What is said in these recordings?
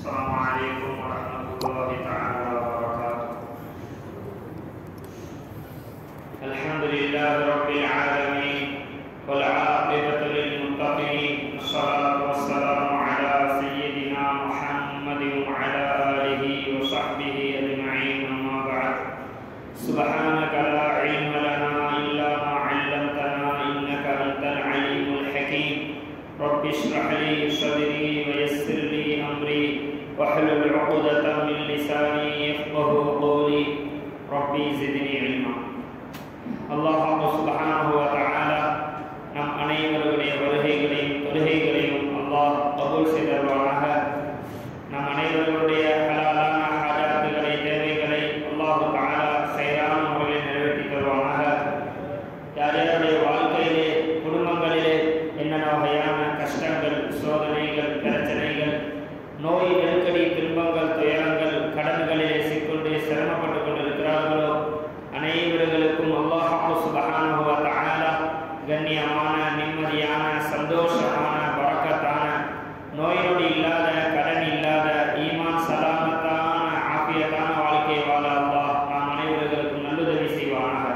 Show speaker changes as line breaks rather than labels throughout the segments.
السلام عليكم ورحمة الله تعالى وبركاته الحمد لله رب العالمين والعاقبة للمتقين والصلاة والسلام على سيدنا محمد وعلى آله وصحبه أجمعين أما بعد سبحانك لا علم لنا إلا ما علمتنا إنك أنت العليم الحكيم رب اشرح لي صدري ويسر لي أمري واحلل عقدة من لساني يفقه قولي ربي زدني علما அல்லாஹ் சுப்ஹானஹு வ தஆலா நம் அனைவருடைய வருகைகளையும் தொழுகைகளையும் அல்லாஹ் கபூல் செய்தருவானாக நம் அனைவருடைய ஹலாலான ஹாஜாத்துகளை தேவைகளை அல்லாஹ் தஆலா சைரான முறையில் நிறைவேற்றி தருவானாக யார் யாருடைய வாழ்க்கையிலே குடும்பங்களிலே என்னென்ன வகையான கஷ்டங்கள் சோதனைகள் பிரச்சனைகள் நோய் நெருக்கடி துன்பங்கள் துயரங்கள் கடன்களிலே சிக்கொண்டு சிரமப்பட்டு கொண்டிருக்கிறார்களோ அனைவர்களுக்கும் அல்லாஹ் சுபஹானஹு வ தஆலா கண்ணியமான நிம்மதியான சந்தோஷமான பரக்கத்தான நோய் நொடி இல்லாத கடன் இல்லாத ஈமான் சலாமத்தான ஆபியத்தான வாழ்க்கை வாழ அல்லாஹ் நாம் அனைவர்களுக்கும் நல்லுதவி செய்வானாக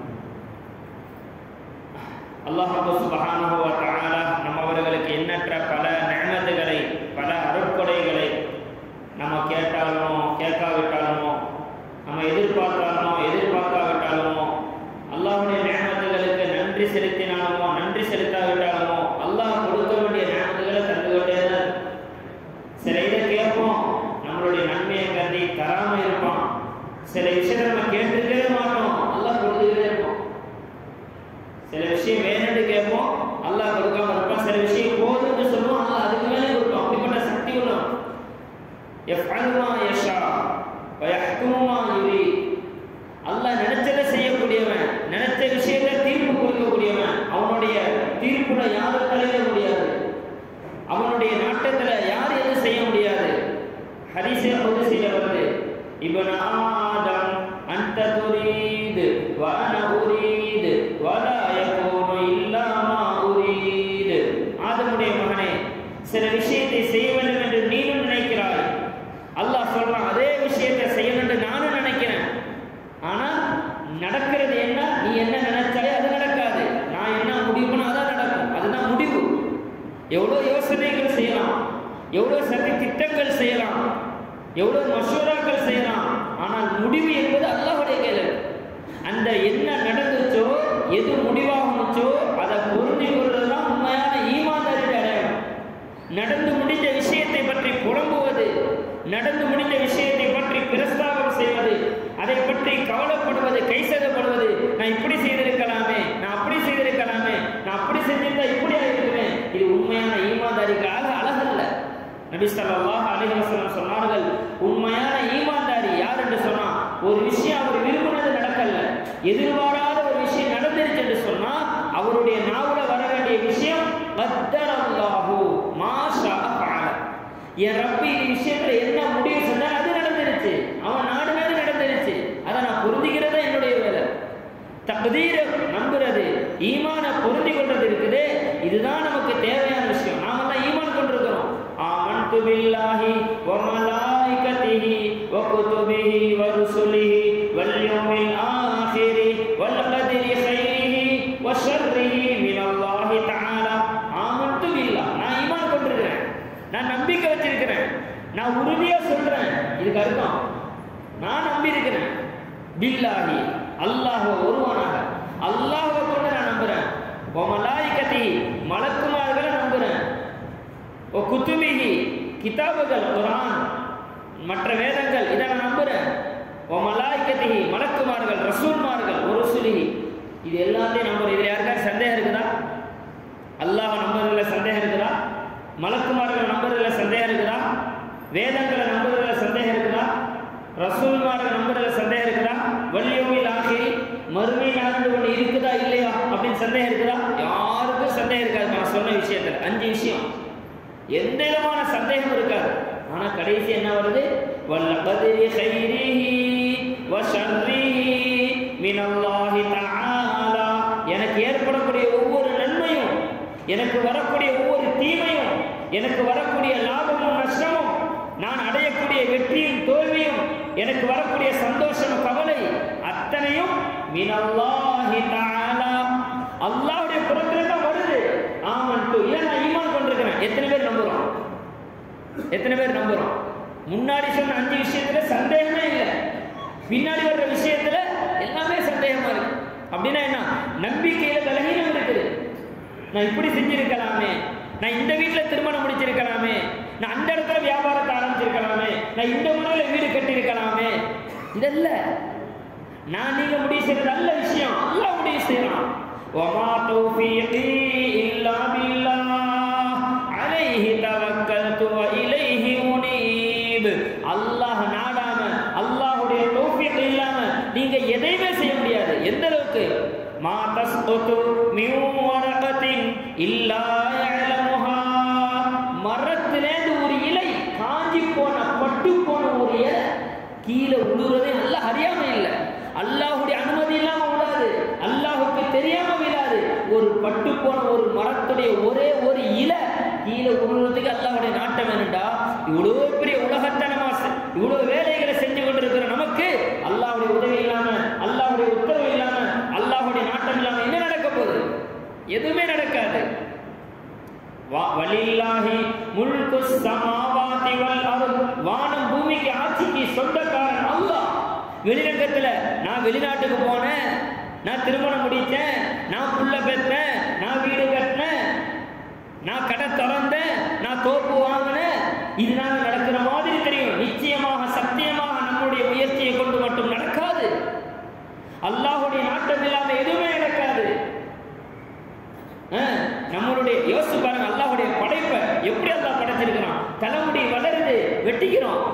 அல்லாஹ் சுபஹானஹு வ தஆலா நம்மவர்களுக்கு எண்ணற்ற பல நிஅமத்துகளை பல அருட்கொடைகளை நம்ம கேட்டாலுமோ கேட்காவிட்டாலுமோ நம்ம எதிர்பார்த்தாலுமோ எதிர்பார்க்காவிட்டாலுமோ அல்லாஹ்வுடைய நியமத்துகளுக்கு நன்றி செலுத்தினாலுமோ நன்றி செலுத்தாவிட்டாலுமோ அல்லாஹ் கொடுக்க வேண்டிய நியமத்துகளை தந்து கொண்டே தான் சில இதை கேட்போம் நம்மளுடைய நன்மையை கருதி தராம இருப்பான் சில விஷயத்தை நம்ம கேட்டுக்கவே மாட்டோம் அல்லாஹ் கொடுத்துக்கிட்டே இருப்போம் சில விஷயம் வேணும்னு கேட்போம் அல்லாஹ் கொடுக்காம இருப்பான் சில விஷயம் போதும்னு சொல்லுவோம் அல்லாஹ் அதுக்கு மேலே கொடுப்பான் அப்படிப்பட்ட சக்தி உள்ளவன் يفعل ما يشاء ويحكم ما يريد அல்லாஹ் நினைச்சதை செய்யக்கூடியவன் நினைச்ச விஷயத்தை தீர்ப்பு கொடுக்கக்கூடியவன் அவனுடைய தீர்ப்புல யாரும் தலையிட முடியாது அவனுடைய நாட்டத்துல யார் எதுவும் செய்ய முடியாது ஹரிசே பொதுசில வருது இவன் ஆதம் அந்த துரீது வன உரீது வலா யகூனு இல்லா மா உரீது ஆதமுடைய மகனே சில விஷயத்தை செய்ய வேண்டும் என்று நீனும் நினைக்கிறாய் அல்லாஹ் சொல்றான் அதே விஷயத்தை செய்யணும்னு நானும் நினைக்கிறேன் ஆனா நடக்கிறது என்ன நீ என்ன நினைச்சாலே அது நடக்காது நான் என்ன முடிவு பண்ண அதான் நடக்கும் அதுதான் முடிவு எவ்வளோ யோசனைகள் செய்யலாம் எவ்வளோ சதி திட்டங்கள் செய்யலாம் எவ்வளோ மசூராக்கள் செய்யலாம் ஆனால் முடிவு என்பது அல்லாஹுடைய கையில் அந்த என்ன நடந்துச்சோ எது முடிவாகணுச்சோ அதை பொருந்தி கொள்வது தான் உண்மையான ஈமான்தாரின் அடையாளம் நடந்து முடிந்த விஷயத்தை பற்றி புலம்புவது நடந்து முடிந்த விஷயத்தை பற்றி பிரஸ்தாபம் செய்வது அதை பற்றி கவலைப்படுவது கைசதப்படுவது நான் இப்படி செய்திருக்கலாமே நான் அப்படி செய்திருக்கலாமே நான் அப்படி செஞ்சிருந்தா இப்படி ஆயிருக்கிறேன் இது உண்மையான ஈமான்தாரிக்காக அழகல்ல நபி ஸல்லல்லாஹு அலைஹி வஸல்லம் சொன்னார்கள் உண்மையான ஈமான்தாரி யார் என்று சொன்னா ஒரு விஷயம் அவர் விரும்பினது நடக்கல எதிர்பாராத ஒரு விஷயம் நடந்துருச்சு என்று சொன்னா அவருடைய நாவுல வர வேண்டிய விஷயம் கத்தரல்லாஹு மாஷா ஃபஅல என் ரப்பி இந்த விஷயத்துல என்ன முடிவு சொன்னா அது நடந்துருச்சு அவன் நாடுனது நடந்துருச்சு அதை நான் புரிஞ்சுக்கிறதா என்னுடைய வேலை தகுதீர நம்புறது ஈமான பொருந்தி கொண்டது இருக்குது இதுதான் நமக்கு தேவையான விஷயம் நாமெல்லாம் ஈமான் கொண்டிருக்கிறோம் ஆமன்து பில்லாஹி வ மலாயிகத்திஹி வ குதுபிஹி வ ருசுலிஹி வல் யௌமில் ஆஹிரி வல் கத்ரி கைரிஹி வ ஷர்ரிஹி மினல்லாஹி தஆலா ஆமன்து பில்லாஹ் நான் ஈமான் கொண்டிருக்கிறேன் நான் நம்பிக்கை வச்சிருக்கிறேன் நான் உறுதியா சொல்றேன் இதுக்கு அர்த்தம் நான் நம்பி இருக்கிறேன் பில்லாஹி அல்லாஹ் ஒருவனாக அல்லாஹ்வை கொண்டு நான் நம்புறேன் ஓ மலாயிகத்தி மலக்குமார்களை நம்புறேன் ஓ குத்துபிஹி கிதாபுகள் குரான் மற்ற வேதங்கள் இதை நான் நம்புறேன் ஓ மலாய்க்கத்திஹி மலக்குமார்கள் ரசூல்மார்கள் ஒரு ரசூலிஹி இது எல்லாத்தையும் நம்புறேன் இதில் யாருக்காவது சந்தேகம் இருக்குதா அல்லாஹ் நம்புறதுல சந்தேகம் இருக்குதா மலக்குமார்கள் நம்புறதுல சந்தேகம் இருக்குதா வேதங்களை நம்புறதுல சந்தேகம் இருக்குதா ரசூல்மார்கள் நம்புறதுல சந்தேகம் இருக்குதா வள்ளியோமில் ஆகிரி மறுமை நாடு ஒன்று இருக்குதா இல்லையா அப்படின்னு சந்தேகம் இருக்குதா யாருக்கும் சந்தேகம் இருக்காது நான் சொன்ன விஷயத்துல அஞ்சு விஷயம் எந்த விதமான சந்தேகம் இருக்காது ஆனா கடைசி என்ன வருது வல்லகதிரி கைரிஹி வ ஷர்ரிஹி மினல்லாஹி தஆலா எனக்கு ஏற்படக்கூடிய ஒவ்வொரு நன்மையும் எனக்கு வரக்கூடிய ஒவ்வொரு தீமையும் எனக்கு வரக்கூடிய லாபமும் நஷ்டமும் நான் அடையக்கூடிய வெற்றியும் தோல்வியும் எனக்கு வரக்கூடிய சந்தோஷம் கவலை அத்தனையும் மினல்லாஹி தஆலா அல்லாஹ்வுடைய புறத்துல தான் வருது ஆமன்ட்டு ஏன் நான் ஈமான் கொண்டிருக்கிறேன் எத்தனை பேர் நம்புறோம் எத்தனை பேர் நம்புறோம் முன்னாடி சொன்ன அஞ்சு விஷயத்துல சந்தேகமே இல்லை பின்னாடி வர்ற விஷயத்துல எல்லாமே சந்தேகமா இருக்கு அப்படின்னா என்ன நம்பிக்கையில பலகீனம் இருக்குது நான் இப்படி செஞ்சிருக்கலாமே நான் இந்த வீட்டுல திருமணம் முடிச்சிருக்கலாமே நான் அந்த இடத்துல வியாபாரத்தை ஆரம்பிச்சிருக்கலாமே நான் இந்த முறையில வீடு கட்டியிருக்கலாமே இதல்ல நான் நீங்க முடிவு செய்யறது நல்ல விஷயம் அல்லாஹ் முடிவு செய்யலாம் وما توفيقي إلا بالله عليه توكلت وإليه أنيب அல்லாஹ் நாடாம அல்லாஹ்வுடைய தௌஃபீக் இல்லாம நீங்க எதையுமே செய்ய முடியாது எந்த அளவுக்கு மா தஸ்குது மின் வரகத்தின் இல்லா யஅலமுஹா மரத்திலேந்து ஒரு இலை காஞ்சி போன பட்டு போன ஒரு இலை கீழே உழுறதே நல்லா அறியாம இல்லை அல்லாஹ்வுடைய அனுமதி இல்லாம விழாது அல்லாஹுக்கு தெரியாம விழாது ஒரு பட்டு போன ஒரு மரத்துடைய ஒரே ஒரு இலை கீழே உழுறதுக்கு அல்லாஹ்வுடைய நாட்டம் என்னடா இவ்வளவு பெரிய உலகத்தை நம்ம செ- இவ்வளவு வேலைகளை செஞ்சு கொண்டிருக்கிற நமக்கு அல்லாஹ்வுடைய உதவி இல்லாம அல்லாஹ்வுடைய உத்தரவு இல்லாம அல்லாஹ்வுடைய நாட்டம் இல்லாம என்ன நடக்க போகுது எதுவுமே நடக்காது வா- வலில்லாஹி முல்கு ஸமாவாதி வல் அர்த் வானம் பூமிக்கு ஆட்சிக்கு சொந்தக்காரன் அல்லாஹ் வெளிரங்கத்துல நான் வெளிநாட்டுக்கு போனேன் நான் திருமணம் முடித்தேன் நான் புள்ள பெற்றேன் நான் வீடு கட்டினேன் நான் கடை திறந்தேன் நான் தோப்பு வாங்கினேன் இதனால நடக்கிற மாதிரி தெரியும் நிச்சயமாக சத்தியமாக நம்முடைய முயற்சியை கொண்டு மட்டும் நடக்காது அல்லாஹ்வுடைய நாட்டம் இல்லாம எதுவுமே நடக்காது அஹ், நம்மளுடைய யோசிச்சு பாருங்க அல்லாஹ்வுடைய படைப்பை எப்படி அல்லாஹ் படைச்சிருக்கிறான் தலைமுடி வளருது வெட்டிக்கிறோம்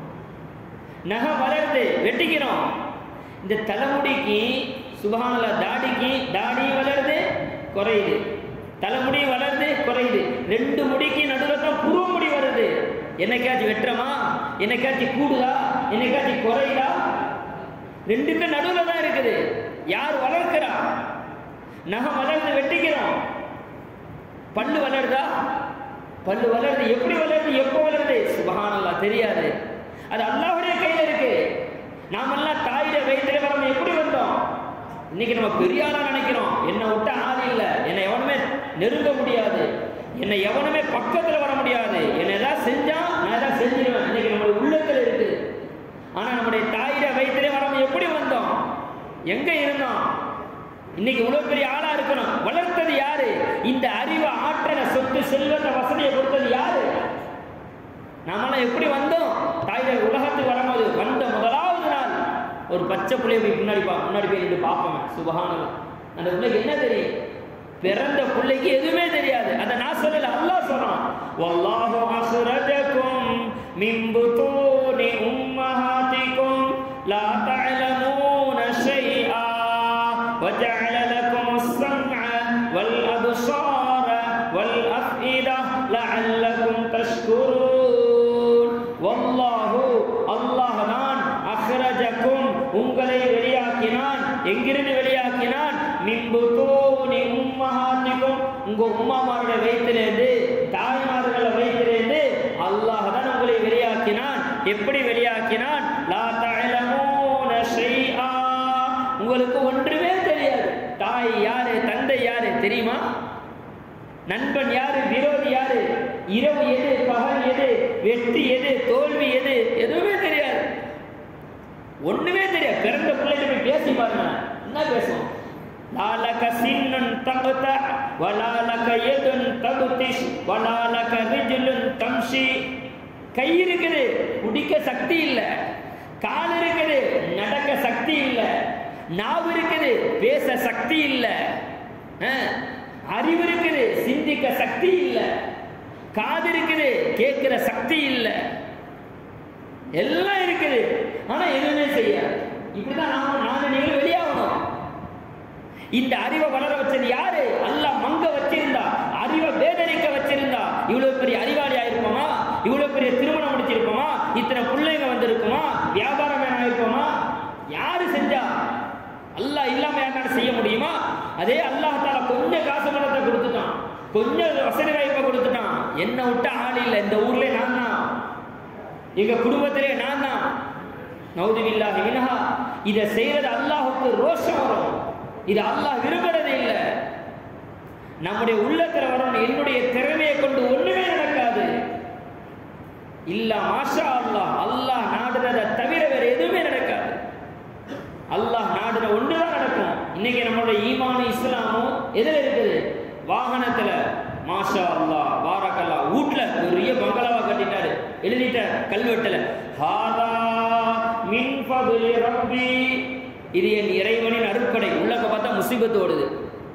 நகம் வளருது வெட்டிக்கிறோம் இந்த தலைமுடிக்கு சுபஹானல்லா தாடிக்கு தாடி வளருது குறையுது தலைமுடி வளருது குறையுது ரெண்டு முடிக்கு நடுவில் தான் புருவ முடி வருது என்னைக்காச்சும் வெட்டுறமா என்னைக்காச்சும் கூடுதா என்னைக்காச்சும் குறையுதா ரெண்டுக்கு நடுவில் தான் இருக்குது யார் வளர்க்கிறா நகம் வளர்ந்து வெட்டிக்கிறோம் பல்லு வளருதா பல்லு வளருது எப்படி வளருது எப்போ வளருது சுபஹானல்லாஹ் தெரியாது அது அல்லாஹ்வுடைய கையில இருக்கு நாமெல்லாம் தாயிட வயிற்றுல வரம் எப்படி வந்தோம் இன்னைக்கு நம்ம பெரிய ஆளா நினைக்கிறோம் என்னை விட்ட ஆள் இல்லை என்னை எவனுமே நெருங்க முடியாது என்னை எவனுமே பக்கத்துல வர முடியாது என்னை ஏதாவது செஞ்சா நான் ஏதாவது செஞ்சிருவேன் இன்னைக்கு நம்மளுடைய உள்ளத்துல இருக்கு ஆனா நம்முடைய தாயிட வயிற்றுல வரம் எப்படி வந்தோம் எங்க இருந்தோம் இன்னைக்கு இவ்வளவு பெரிய ஆளா இருக்கணும் வளர்த்தது யாரு இந்த அறிவு ஆற்றலை சொத்து செல்வத்தை வசதியை கொடுத்தது யாரு நாமெல்லாம் எப்படி வந்தோம் தாய்கள் உலகத்துக்கு வரும்போது வந்த முதலாவது நாள் ஒரு பச்சை புள்ளைய போய் முன்னாடி பா முன்னாடி போய் நின்று பார்ப்போம் சுபகானம் அந்த பிள்ளைக்கு என்ன தெரியும் பிறந்த பிள்ளைக்கு எதுவுமே தெரியாது அதை நான் சொல்லல அல்லாஹ் சொல்றான் வல்லாஹு அஸ்ரஜகும் மின் புதூனி உம்மஹாதிகும் லா தஅலமூன ஷைஆ وجعل لكم السمع والأبصار والأفئدة لعلكم تشكرون والله الله தான் அஹ்ரஜக்கும் உங்களை வெளியாக்கினான் எங்கிருந்து வெளியாக்கினான் மின்புதூனி உம்மஹாத்திக்கும் உங்க உம்மாமாருடைய வயிற்றிலிருந்து தாய்மார்கள வயிற்றிலிருந்து அல்லாஹ் தான் உங்களை வெளியாக்கினான் எப்படி வெளியாக்கினான் லா தஅலமூன ஷைஆ உங்களுக்கு ஒன்றுமே தெரியாது தாய் யாரு தந்தை யாரு தெரியுமா நண்பன் யாரு விரோதி யாரு இரவு எது பகல் எது வெற்றி எது தோல்வி எது எதுவுமே தெரியாது ஒண்ணுமே தெரியாது பிறந்த பிள்ளைகிட்ட போய் பேசி பாருங்க என்ன பேசுவோம் லாலக சின்னன் தகுத வலாலக எதுன் தகுதிஷ் வலாலக ரிஜுலுன் தம்ஷி கை இருக்குது குடிக்க சக்தி இல்லை கால் இருக்குது நடக்க சக்தி இல்லை நாவு இருக்குது பேச சக்தி இல்லை அஹ், அறிவு இருக்குது சிந்திக்க சக்தி இல்லை காது இருக்குது கேட்கிற சக்தி இல்லை எல்லாம் இருக்குது ஆனா எதுவுமே செய்யாது இப்படிதான் நாம நாங்க நீங்களும் வெளியாகணும் இந்த அறிவை வளர வச்சது யாரு அல்லாஹ் மங்க வச்சிருந்தா அறிவை வேதனைக்க வச்சிருந்தா இவ்வளவு பெரிய அறிவாளி ஆயிருப்போமா இவ்வளவு பெரிய திருமணம் முடிச்சிருப்போமா இத்தனை பிள்ளைங்க வந்திருக்குமா வியாபாரம் வேணா ஆயிருப்போமா யாரு செஞ்சா அல்லாஹ் இல்லாம யாருனால செய்ய முடியுமா அதே அல்லாஹ் தாலா கொஞ்சம் காசு பணத்தை கொடுத்துட்டான் கொஞ்சம் வசதி வாய்ப்பை கொடுத்துட்டான் என்ன விட்ட ஆள் இல்லை இந்த ஊர்ல நான் தான் எங்க குடும்பத்திலே நான் தான் நௌதுபில்லாஹி மினஹா இதை செய்யறது அல்லாஹுக்கு ரோஷம் வரும் இது அல்லாஹ் விரும்புறதே இல்லை நம்முடைய உள்ளத்துல வரணும் என்னுடைய திறமையை கொண்டு ஒண்ணுமே நடக்காது இல்ல மாஷா அல்லாஹ் அல்லாஹ் நாடுறதை தவிர வேற எதுவுமே நடக்காது அல்லாஹ் நாடுற ஒன்றுதான் நடக்கும் இன்னைக்கு நம்மளுடைய ஈமானும் இஸ்லாமும் எதுல இருக்குது வாகனத்துல மாஷா அல்லாஹ் பாரக்கல்லா வீட்ல பெரிய பங்களாவா கட்டிட்டாரு எழுதிட்ட கல்வெட்டுல ஹாதா மின் ஃபதுலி ரப்பி இது என் இறைவனின் அருட்கொடை உள்ளக்க பார்த்தா முசீபத்து ஓடுது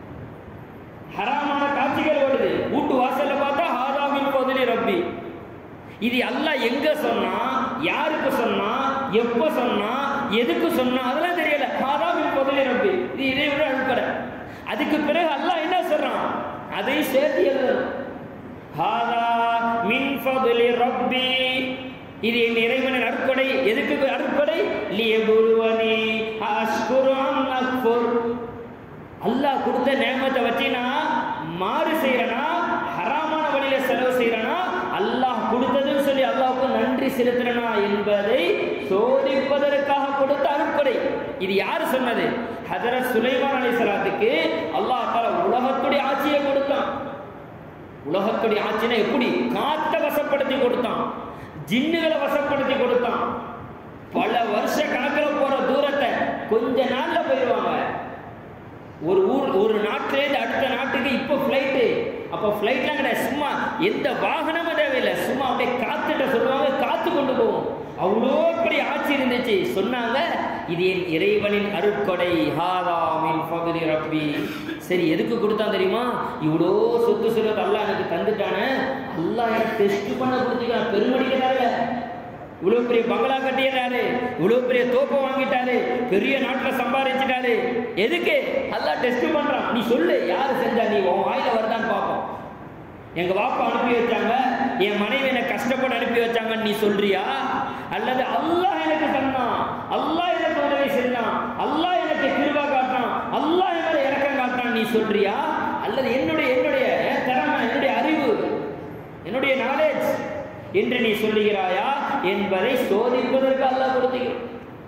ஹராமான காட்சிகள் ஓடுது வீட்டு வாசல்ல பார்த்தா ஹாதா மின் ஃபதுலி ரப்பி இது அல்லாஹ் எங்க சொன்னா யாருக்கு சொன்னா எப்ப சொன்னா எதுக்கு சொன்னா அதெல்லாம் தெரியல ஹாதா மின் ஃபதுலி ரப்பி இது இதை விட அருட்கொடை அதுக்கு பிறகு அல்லாஹ் என்ன சொல்றான் அதையும் சேர்த்து எழுதணும் ஹாதா மின் ஃபதுலி ரப்பி இது என் இறைவனின் அருட்கொடை எதுக்கு அருட்கொடை லியபுருவனி அஷ்குரு அம் அக்ஃபுர் அல்லாஹ் கொடுத்த நேமத்தை வச்சு நான் மாறு செய்யறனா ஹராமான வழியில செலவு செய்யறனா அல்லாஹ் கொடுத்ததுன்னு சொல்லி அல்லாஹ்வுக்கு நன்றி செலுத்துறனா என்பதை சோதிப்பதற்காக கொடுத்த அருட்கொடை இது யாரு சொன்னது ஹஜரத் சுலைமான் அலைஹிஸ்ஸலாத்துக்கு அல்லாஹ் தஆலா உலகத்துடைய ஆட்சியை கொடுத்தான் உலகத்துடைய ஆட்சினா எப்படி காத்த வசப்படுத்தி கொடுத்தான் ஜின்னுகளை வசப்படுத்தி கொடுத்தான் பல வருஷ கணக்கில் போற தூரத்தை கொஞ்ச நாள்ல போயிடுவாங்க ஒரு ஊர் ஒரு நாட்டிலேருந்து அடுத்த நாட்டுக்கு இப்போ ஃப்ளைட்டு அப்போ ஃப்ளைட்லாம் கிடையாது சும்மா எந்த வாகனமும் தேவையில்லை சும்மா அப்படியே காத்துட்ட சொல்லுவாங்க காத்து கொண்டு போவோம் அவ்வளோ பெரிய ஆட்சி இருந்துச்சு சொன்னாங்க இது என் இறைவனின் அருட்கொடை ஹாதாமின் பகுதி ரப்பி சரி எதுக்கு கொடுத்தான் தெரியுமா இவ்வளோ சொத்து சொத்து அல்லாஹ் எனக்கு தந்துட்டானே அல்லாஹ் எனக்கு டெஸ்ட் பண்ண கொடுத்துக்கிறான் பெருமடிக்க தரல இவ்வளவு பெரிய பங்களா கட்டிடுறாரு இவ்வளவு பெரிய தோப்பை வாங்கிட்டாரு பெரிய நாட்டுல சம்பாதிச்சிட்டாரு எதுக்கு எல்லாம் டெஸ்ட் பண்றான் நீ சொல்லு யாரு செஞ்சா நீ உன் வாயில வருதான்னு பார்ப்போம் எங்க வாப்பா அனுப்பி வச்சாங்க என் மனைவி என்னை கஷ்டப்பட்டு அனுப்பி வச்சாங்கன்னு நீ சொல்றியா அல்லது அல்லாஹ் எனக்கு தந்தான் அல்லாஹ் எனக்கு உதவி செஞ்சான் அல்லாஹ் எனக்கு கிருபா காட்டான் அல்லாஹ் என்னோட இறக்கம் காட்டான் நீ சொல்றியா அல்லது என்னுடைய என்னுடைய என் திறமை என்னுடைய அறிவு என்னுடைய நாலேஜ் என்று நீ சொல்லுகிறாயா என்பதை சோதிப்பதற்கு அல்லாஹ் கொடுத்துக்கிறோம்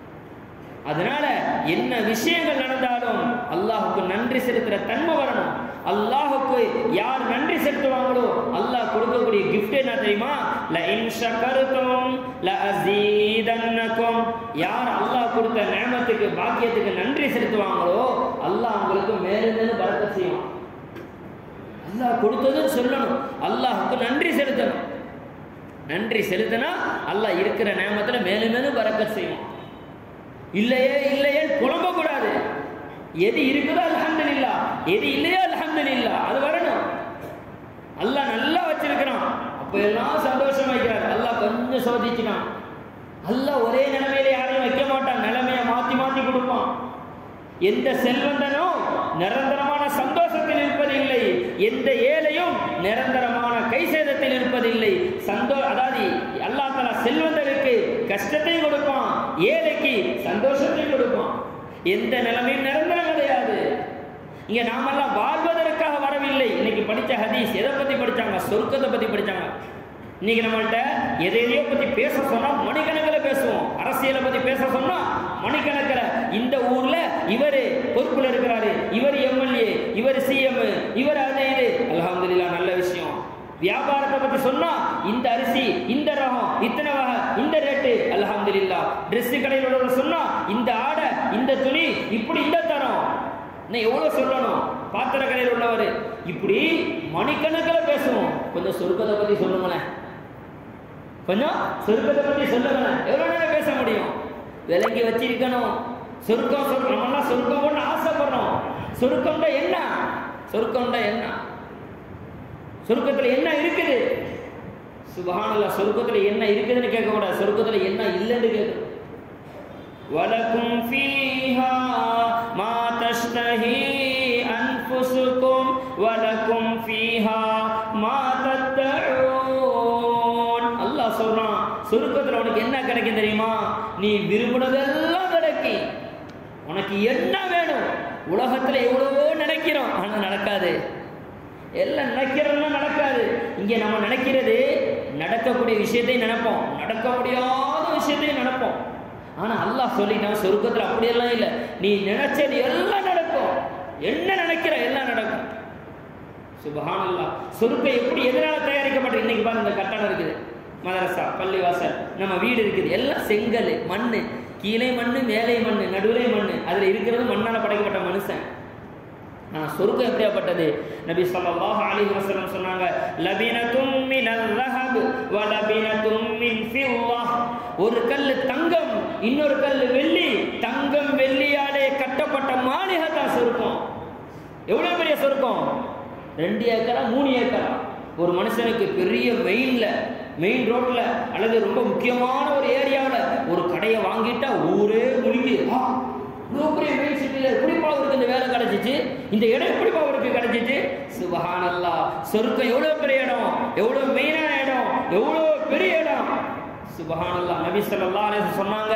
அதனால என்ன விஷயங்கள் நடந்தாலும் அல்லாஹுக்கு நன்றி செலுத்துற தன்மை வரணும் அல்லாஹுக்கு யார் நன்றி செலுத்துவாங்களோ அல்லாஹ் கொடுக்கக்கூடிய கிஃப்ட் என்ன தெரியுமா ல இன் ஷகர்தும் ல அஸீதன்னகும் யார் அல்லாஹ் கொடுத்த நேமத்துக்கு பாக்கியத்துக்கு நன்றி செலுத்துவாங்களோ அல்லாஹ் உங்களுக்கு மேலிருந்து பறக்க செய்வான் அல்லாஹ் கொடுத்ததுன்னு சொல்லணும் அல்லாஹுக்கு நன்றி செலுத்தணும் நன்றி செலுத்தினா அல்லாஹ் இருக்கிற நேமத்துல மேலும் மேலும் பறக்கத் செய்வான் இல்லையே இல்லையே புலம்ப கூடாது எது இருக்குதோ அல்ஹம்துலில்லா எது இல்லையோ அல்ஹம்துலில்லா அது வரணும் அல்லாஹ் நல்லா வச்சிருக்கிறான் அப்ப எல்லாம் சந்தோஷமா வைக்கிறார் அல்லாஹ் கொஞ்சம் சோதிச்சுட்டான் அல்லாஹ் ஒரே நிலைமையில யாரையும் வைக்க மாட்டான் நிலைமையை மாத்தி மாத்தி கொடுப்பான் எந்த செல்வந்தனும் நிரந்தரமான சந்தோஷத்தில் இருப்பதில்லை எந்த ஏழையும் நிரந்தரமான கை சேதத்தில் இருப்பதில்லை சந்தோ அதாவது அல்லா தலா செல்வந்தனுக்கு கஷ்டத்தை கொடுப்பான் ஏழைக்கு சந்தோஷத்தை கொடுப்பான் எந்த நிலைமையும் நிரந்தரம் கிடையாது இங்க நாமெல்லாம் வாழ்வதற்காக வரவில்லை இன்னைக்கு படிச்ச ஹதீஸ் எதை பத்தி படிச்சாங்க சொர்க்கத்தை பத்தி படிச்சாங்க இன்னைக்கு நம்மள்ட்ட எதை எதையோ பத்தி பேச சொன்னா மணிக்கணக்கில் பேசுவோம் அரசியலை பத்தி பேச சொன்னா மணிக்கணக்கில் இந்த ஊர்ல இவரு பொறுப்புல இருக்கிறாரு இவர் எம்எல்ஏ இவர் சிஎம் இவர் அது இது அல்ஹம்துலில்லாஹ் நல்ல விஷயம் வியாபாரத்தை பத்தி சொன்னா இந்த அரிசி இந்த ரகம் இத்தனை வகை இந்த ரேட்டு அல்ஹம்துலில்லாஹ் Dress கடையில் உள்ளவர் சொன்னா இந்த ஆடை இந்த துணி இப்படி இந்த தரம் இன்னும் எவ்வளவு சொல்லணும் பாத்திர கடையில் உள்ளவர் இப்படி மணிக்கணக்கில் பேசுவோம் கொஞ்சம் சொருக்கத்தை பத்தி சொல்லுங்களேன் கொஞ்சம் சொருக்கத்தை பத்தி சொல்லுங்களேன் எவ்வளவு நேரம் பேச முடியும் விலங்கி வச்சிருக்கணும் சொருக்கம் சொருக்கம் நம்மளாம் சொருக்கம் ஒன்று ஆசைப்படுறோம் சொருக்கம்டா என்ன சொருக்கம்டா என்ன சொருக்கத்துல என்ன இருக்குது சுபஹானல்லா சொருக்கத்துல என்ன இருக்குதுன்னு கேட்க கூடாது சொருக்கத்துல என்ன இல்லைன்னு கேட்கணும் ولكم فيها ما تشتهي أنفسكم ولكم فيها ما تدعون அல்லாஹ் சொல்றான் சொருக்கத்துல உனக்கு என்ன கிடைக்கும் தெரியுமா நீ விரும்பினதெல்லாம் கிடைக்கும் உனக்கு என்ன வேணும் உலகத்துல எவ்வளவோ நினைக்கிறோம் ஆனா நடக்காது எல்லாம் நினைக்கிறதெல்லாம் நடக்காது இங்க நம்ம நினைக்கிறது நடக்கக்கூடிய விஷயத்தை நினைப்போம் நடக்க முடியாத விஷயத்தையும் நடப்போம் ஆனா அல்லாஹ் சொல்லிட்டான் சொர்க்கத்துல அப்படியெல்லாம் இல்லை நீ நினைச்சது எல்லாம் நடக்கும் என்ன நினைக்கிற எல்லாம் நடக்கும் சுபஹானல்லா சொர்க்கம் எப்படி எதனால தயாரிக்கப்பட்டு இன்னைக்கு பாருங்க இந்த கட்டணம் இருக்குது மதரசா பள்ளிவாசல் நம்ம வீடு இருக்குது எல்லாம் செங்கல் மண்ணு கீழே மண்ணு மேலே மண்ணு நடுவிலே மண்ணு அதுல இருக்கிறது மண்ணால படைக்கப்பட்ட மனுஷன் ஆனா சொர்க்கம் எப்படியாப்பட்டது நபி ஸல்லல்லாஹு அலைஹி வஸல்லம் சொன்னாங்க லபினத்தும் மினல் ரஹப் வ லபினத்தும் மின் ஃபில்லாஹ் ஒரு கல் தங்கம் இன்னொரு கல் வெள்ளி தங்கம் வெள்ளியாலே கட்டப்பட்ட மாளிகை தான் சொர்க்கம் எவ்வளவு பெரிய சொர்க்கம் ரெண்டு ஏக்கரா மூணு ஏக்கரா ஒரு மனுஷனுக்கு பெரிய மெயின்ல மெயின் ரோட்ல அல்லது ரொம்ப முக்கியமான ஒரு ஏரியாவில் ஒரு கடையை வாங்கிட்டா ஊரே முழுங்கி "ஆ, இவ்வளோ பெரிய மெயின் சிட்டியில் எப்படிப்பா அவருக்கு இந்த வேலை கிடைச்சிச்சு இந்த இடம் எப்படிப்பா அவருக்கு கிடைச்சிச்சு சுபஹானல்லா சொர்க்கம் எவ்வளோ பெரிய இடம் எவ்வளோ மெயினான இடம் எவ்வளோ பெரிய இடம் சுபஹானல்லா நபி ஸல்லல்லாஹு அலைஹி வஸல்லம் சொன்னாங்க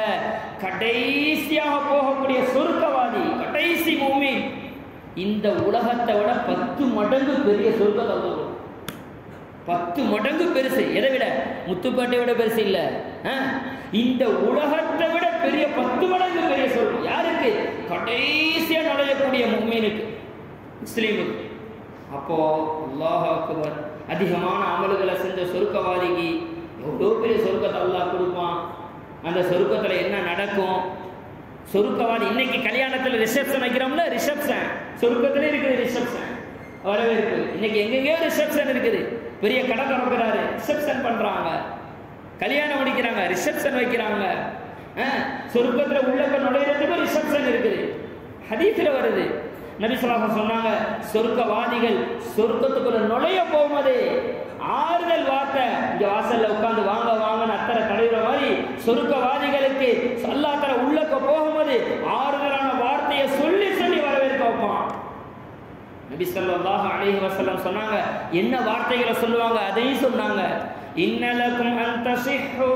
கடைசியாக போகக்கூடிய சொர்க்கவாதி கடைசி மூமின் இந்த உலகத்தை விட பத்து மடங்கு பெரிய சொர்க்கத்தை அல்லாஹ் கொடுப்பான். பத்து மடங்கு பெருசு எதை விட முத்துப்பேட்டை விட பெருசு இல்ல ஆ? இந்த உலகத்தை விட பெரிய பத்து மடங்கு பெரிய சொர்க்கம் யாருக்கு கடைசியா நுழையக்கூடிய முக்மீனுக்கு முஸ்லீமுக்கு அப்போ அல்லாஹ் அக்பர் அதிகமான அமல்களை செஞ்ச சொர்க்கவாதிக்கு எவ்வளோ பெரிய சொர்க்கத்தை அல்லாஹ் கொடுப்பான் அந்த சொர்க்கத்தில் என்ன நடக்கும் சொருக்கவாதி இன்னைக்கு கல்யாணத்தில் ரிசப்ஷன் வைக்கிறோம்ல ரிசப்ஷன் சொருக்கத்துல இருக்குது ரிசப்ஷன் வரவேற்பு இன்னைக்கு எங்கெங்கேயோ ரிசப்ஷன் இருக்குது பெரிய கடை திறக்கிறாரு ரிசப்ஷன் பண்றாங்க கல்யாணம் முடிக்கிறாங்க ரிசப்ஷன் வைக்கிறாங்க அஹ், சொர்க்கத்துல உள்ள நுழையிறதுக்கு ரிசப்ஷன் இருக்குது ஹதீஸ்ல வருது நபி ஸல்லல்லாஹு சொன்னாங்க சொர்க்கவாதிகள் சொர்க்கத்துக்குள்ள நுழைய போகும்போது ஆறுதல் வார்த்தை இங்க வாசல்ல உட்கார்ந்து வாங்க வாங்கன்னு அத்தரை தடவுற மாதிரி சொர்க்கவாதிகளுக்கு அல்லாஹ் உள்ளக்க போகும்போது ஆறுதலான வார்த்தையை சொல்லி சொல்லி வரவேற்க வைப்பான் நபி ஸல்லல்லாஹு அலைஹி வஸல்லம் சொன்னாங்க என்ன வார்த்தைகளை சொல்லுவாங்க அதையும் சொன்னாங்க இன்னலக்கும் அன் தஸிஹு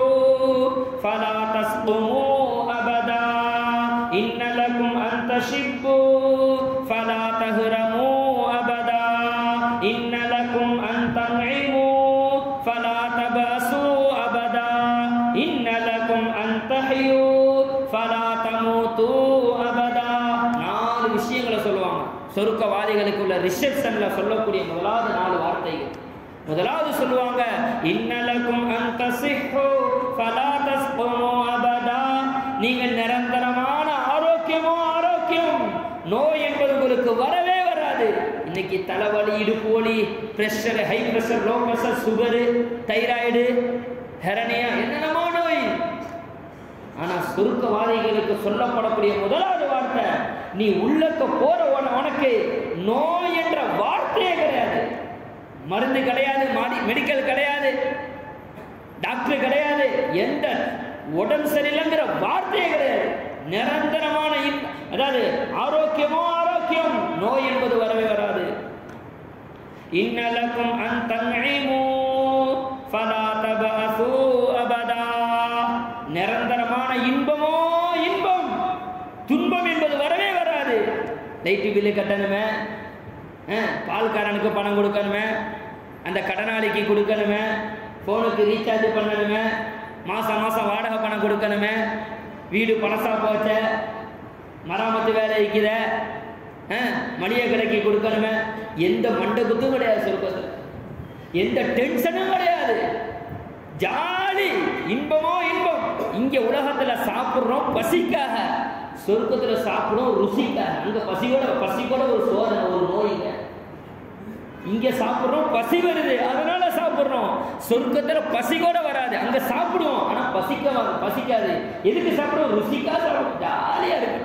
ஃபலா தஸ்குமு அபதா இன்னலக்கும் அன் தஷிப்பு ஃபலா தஹ்ரமு அபதா இன்னலக்கும் அன் தன்இமு ஃபலா தபசு அபதா இன்னலக்கும் அன் தஹ்யு ஃபலா தமூது அபதா நாலு விஷயங்களை சொல்லுவாங்க சொருக்கவாதிகளுக்கு உள்ள ரிசப்ஷன்ல சொல்லக்கூடிய முதலாவது நாலு வார்த்தைகள் முதலாவது சொல்லுவாங்க இன்னலக்கும் அந்த சிஹு ஃபலா தஸ்குமு அபதா நீங்கள் நிரந்தரமான ஆரோக்கியமோ ஆரோக்கியம் நோய் என்பது உங்களுக்கு வரவே வராது இன்னைக்கு தலைவலி இடுப்பு வலி pressure high pressure low pressure sugar thyroid hernia என்னென்னமோ நோய் ஆனா சுருக்கவாதிகளுக்கு சொல்லப்படக்கூடிய முதலாவது வார்த்தை நீ உள்ளக்க போற உன- உனக்கு நோய் என்ற வார்த்தையே கிடையாது மருந்து கிடையாது மாடி மெடிக்கல் கிடையாது டாக்டர் கிடையாது எந்த உடம்பு சரியில்லைங்கிற வார்த்தையே கிடையாது நிரந்தரமான இன்- அதாவது ஆரோக்கியமோ ஆரோக்கியம் நோய் என்பது வரவே வராது இன்னலக்கும் அன் தன்இமு ஃபலா தபஅசு அபதா நிரந்தரமான இன்பமோ இன்பம் துன்பம் என்பது வரவே வராது லைட்டு பில்லு கட்டணுமே அஹ், பால்காரனுக்கு பணம் கொடுக்கணுமே அந்த கடனாளிக்கு கொடுக்கணுமே ஃபோனுக்கு ரீசார்ஜ் பண்ணணுமே மாசம் மாசம் வாடகை பணம் கொடுக்கணுமே வீடு பழசா போச்ச மராமத்து வேலை இருக்கிற மளிகை கடைக்கு கொடுக்கணுமே எந்த மண்டை குத்தும் கிடையாது சொர்க்கத்தில் எந்த டென்ஷனும் கிடையாது ஜாலி இன்பமோ இன்பம் இங்க உலகத்துல சாப்பிடுறோம் பசிக்காக சொர்க்கத்துல சாப்பிடுறோம் ருசிக்காக அங்க பசியோட பசிக்கூட ஒரு சோதனை ஒரு நோய்ங்க இங்க சாப்பிடுறோம் பசி வருது அதனால சாப்பிடுறோம் சொர்க்கத்துல பசி கூட வராது அங்க சாப்பிடுவோம் ஆனா பசிக்க வ- பசிக்காது எதுக்கு சாப்பிடுவோம் ருசிக்கா சாப்பிடுவோம் ஜாலியா இருக்கு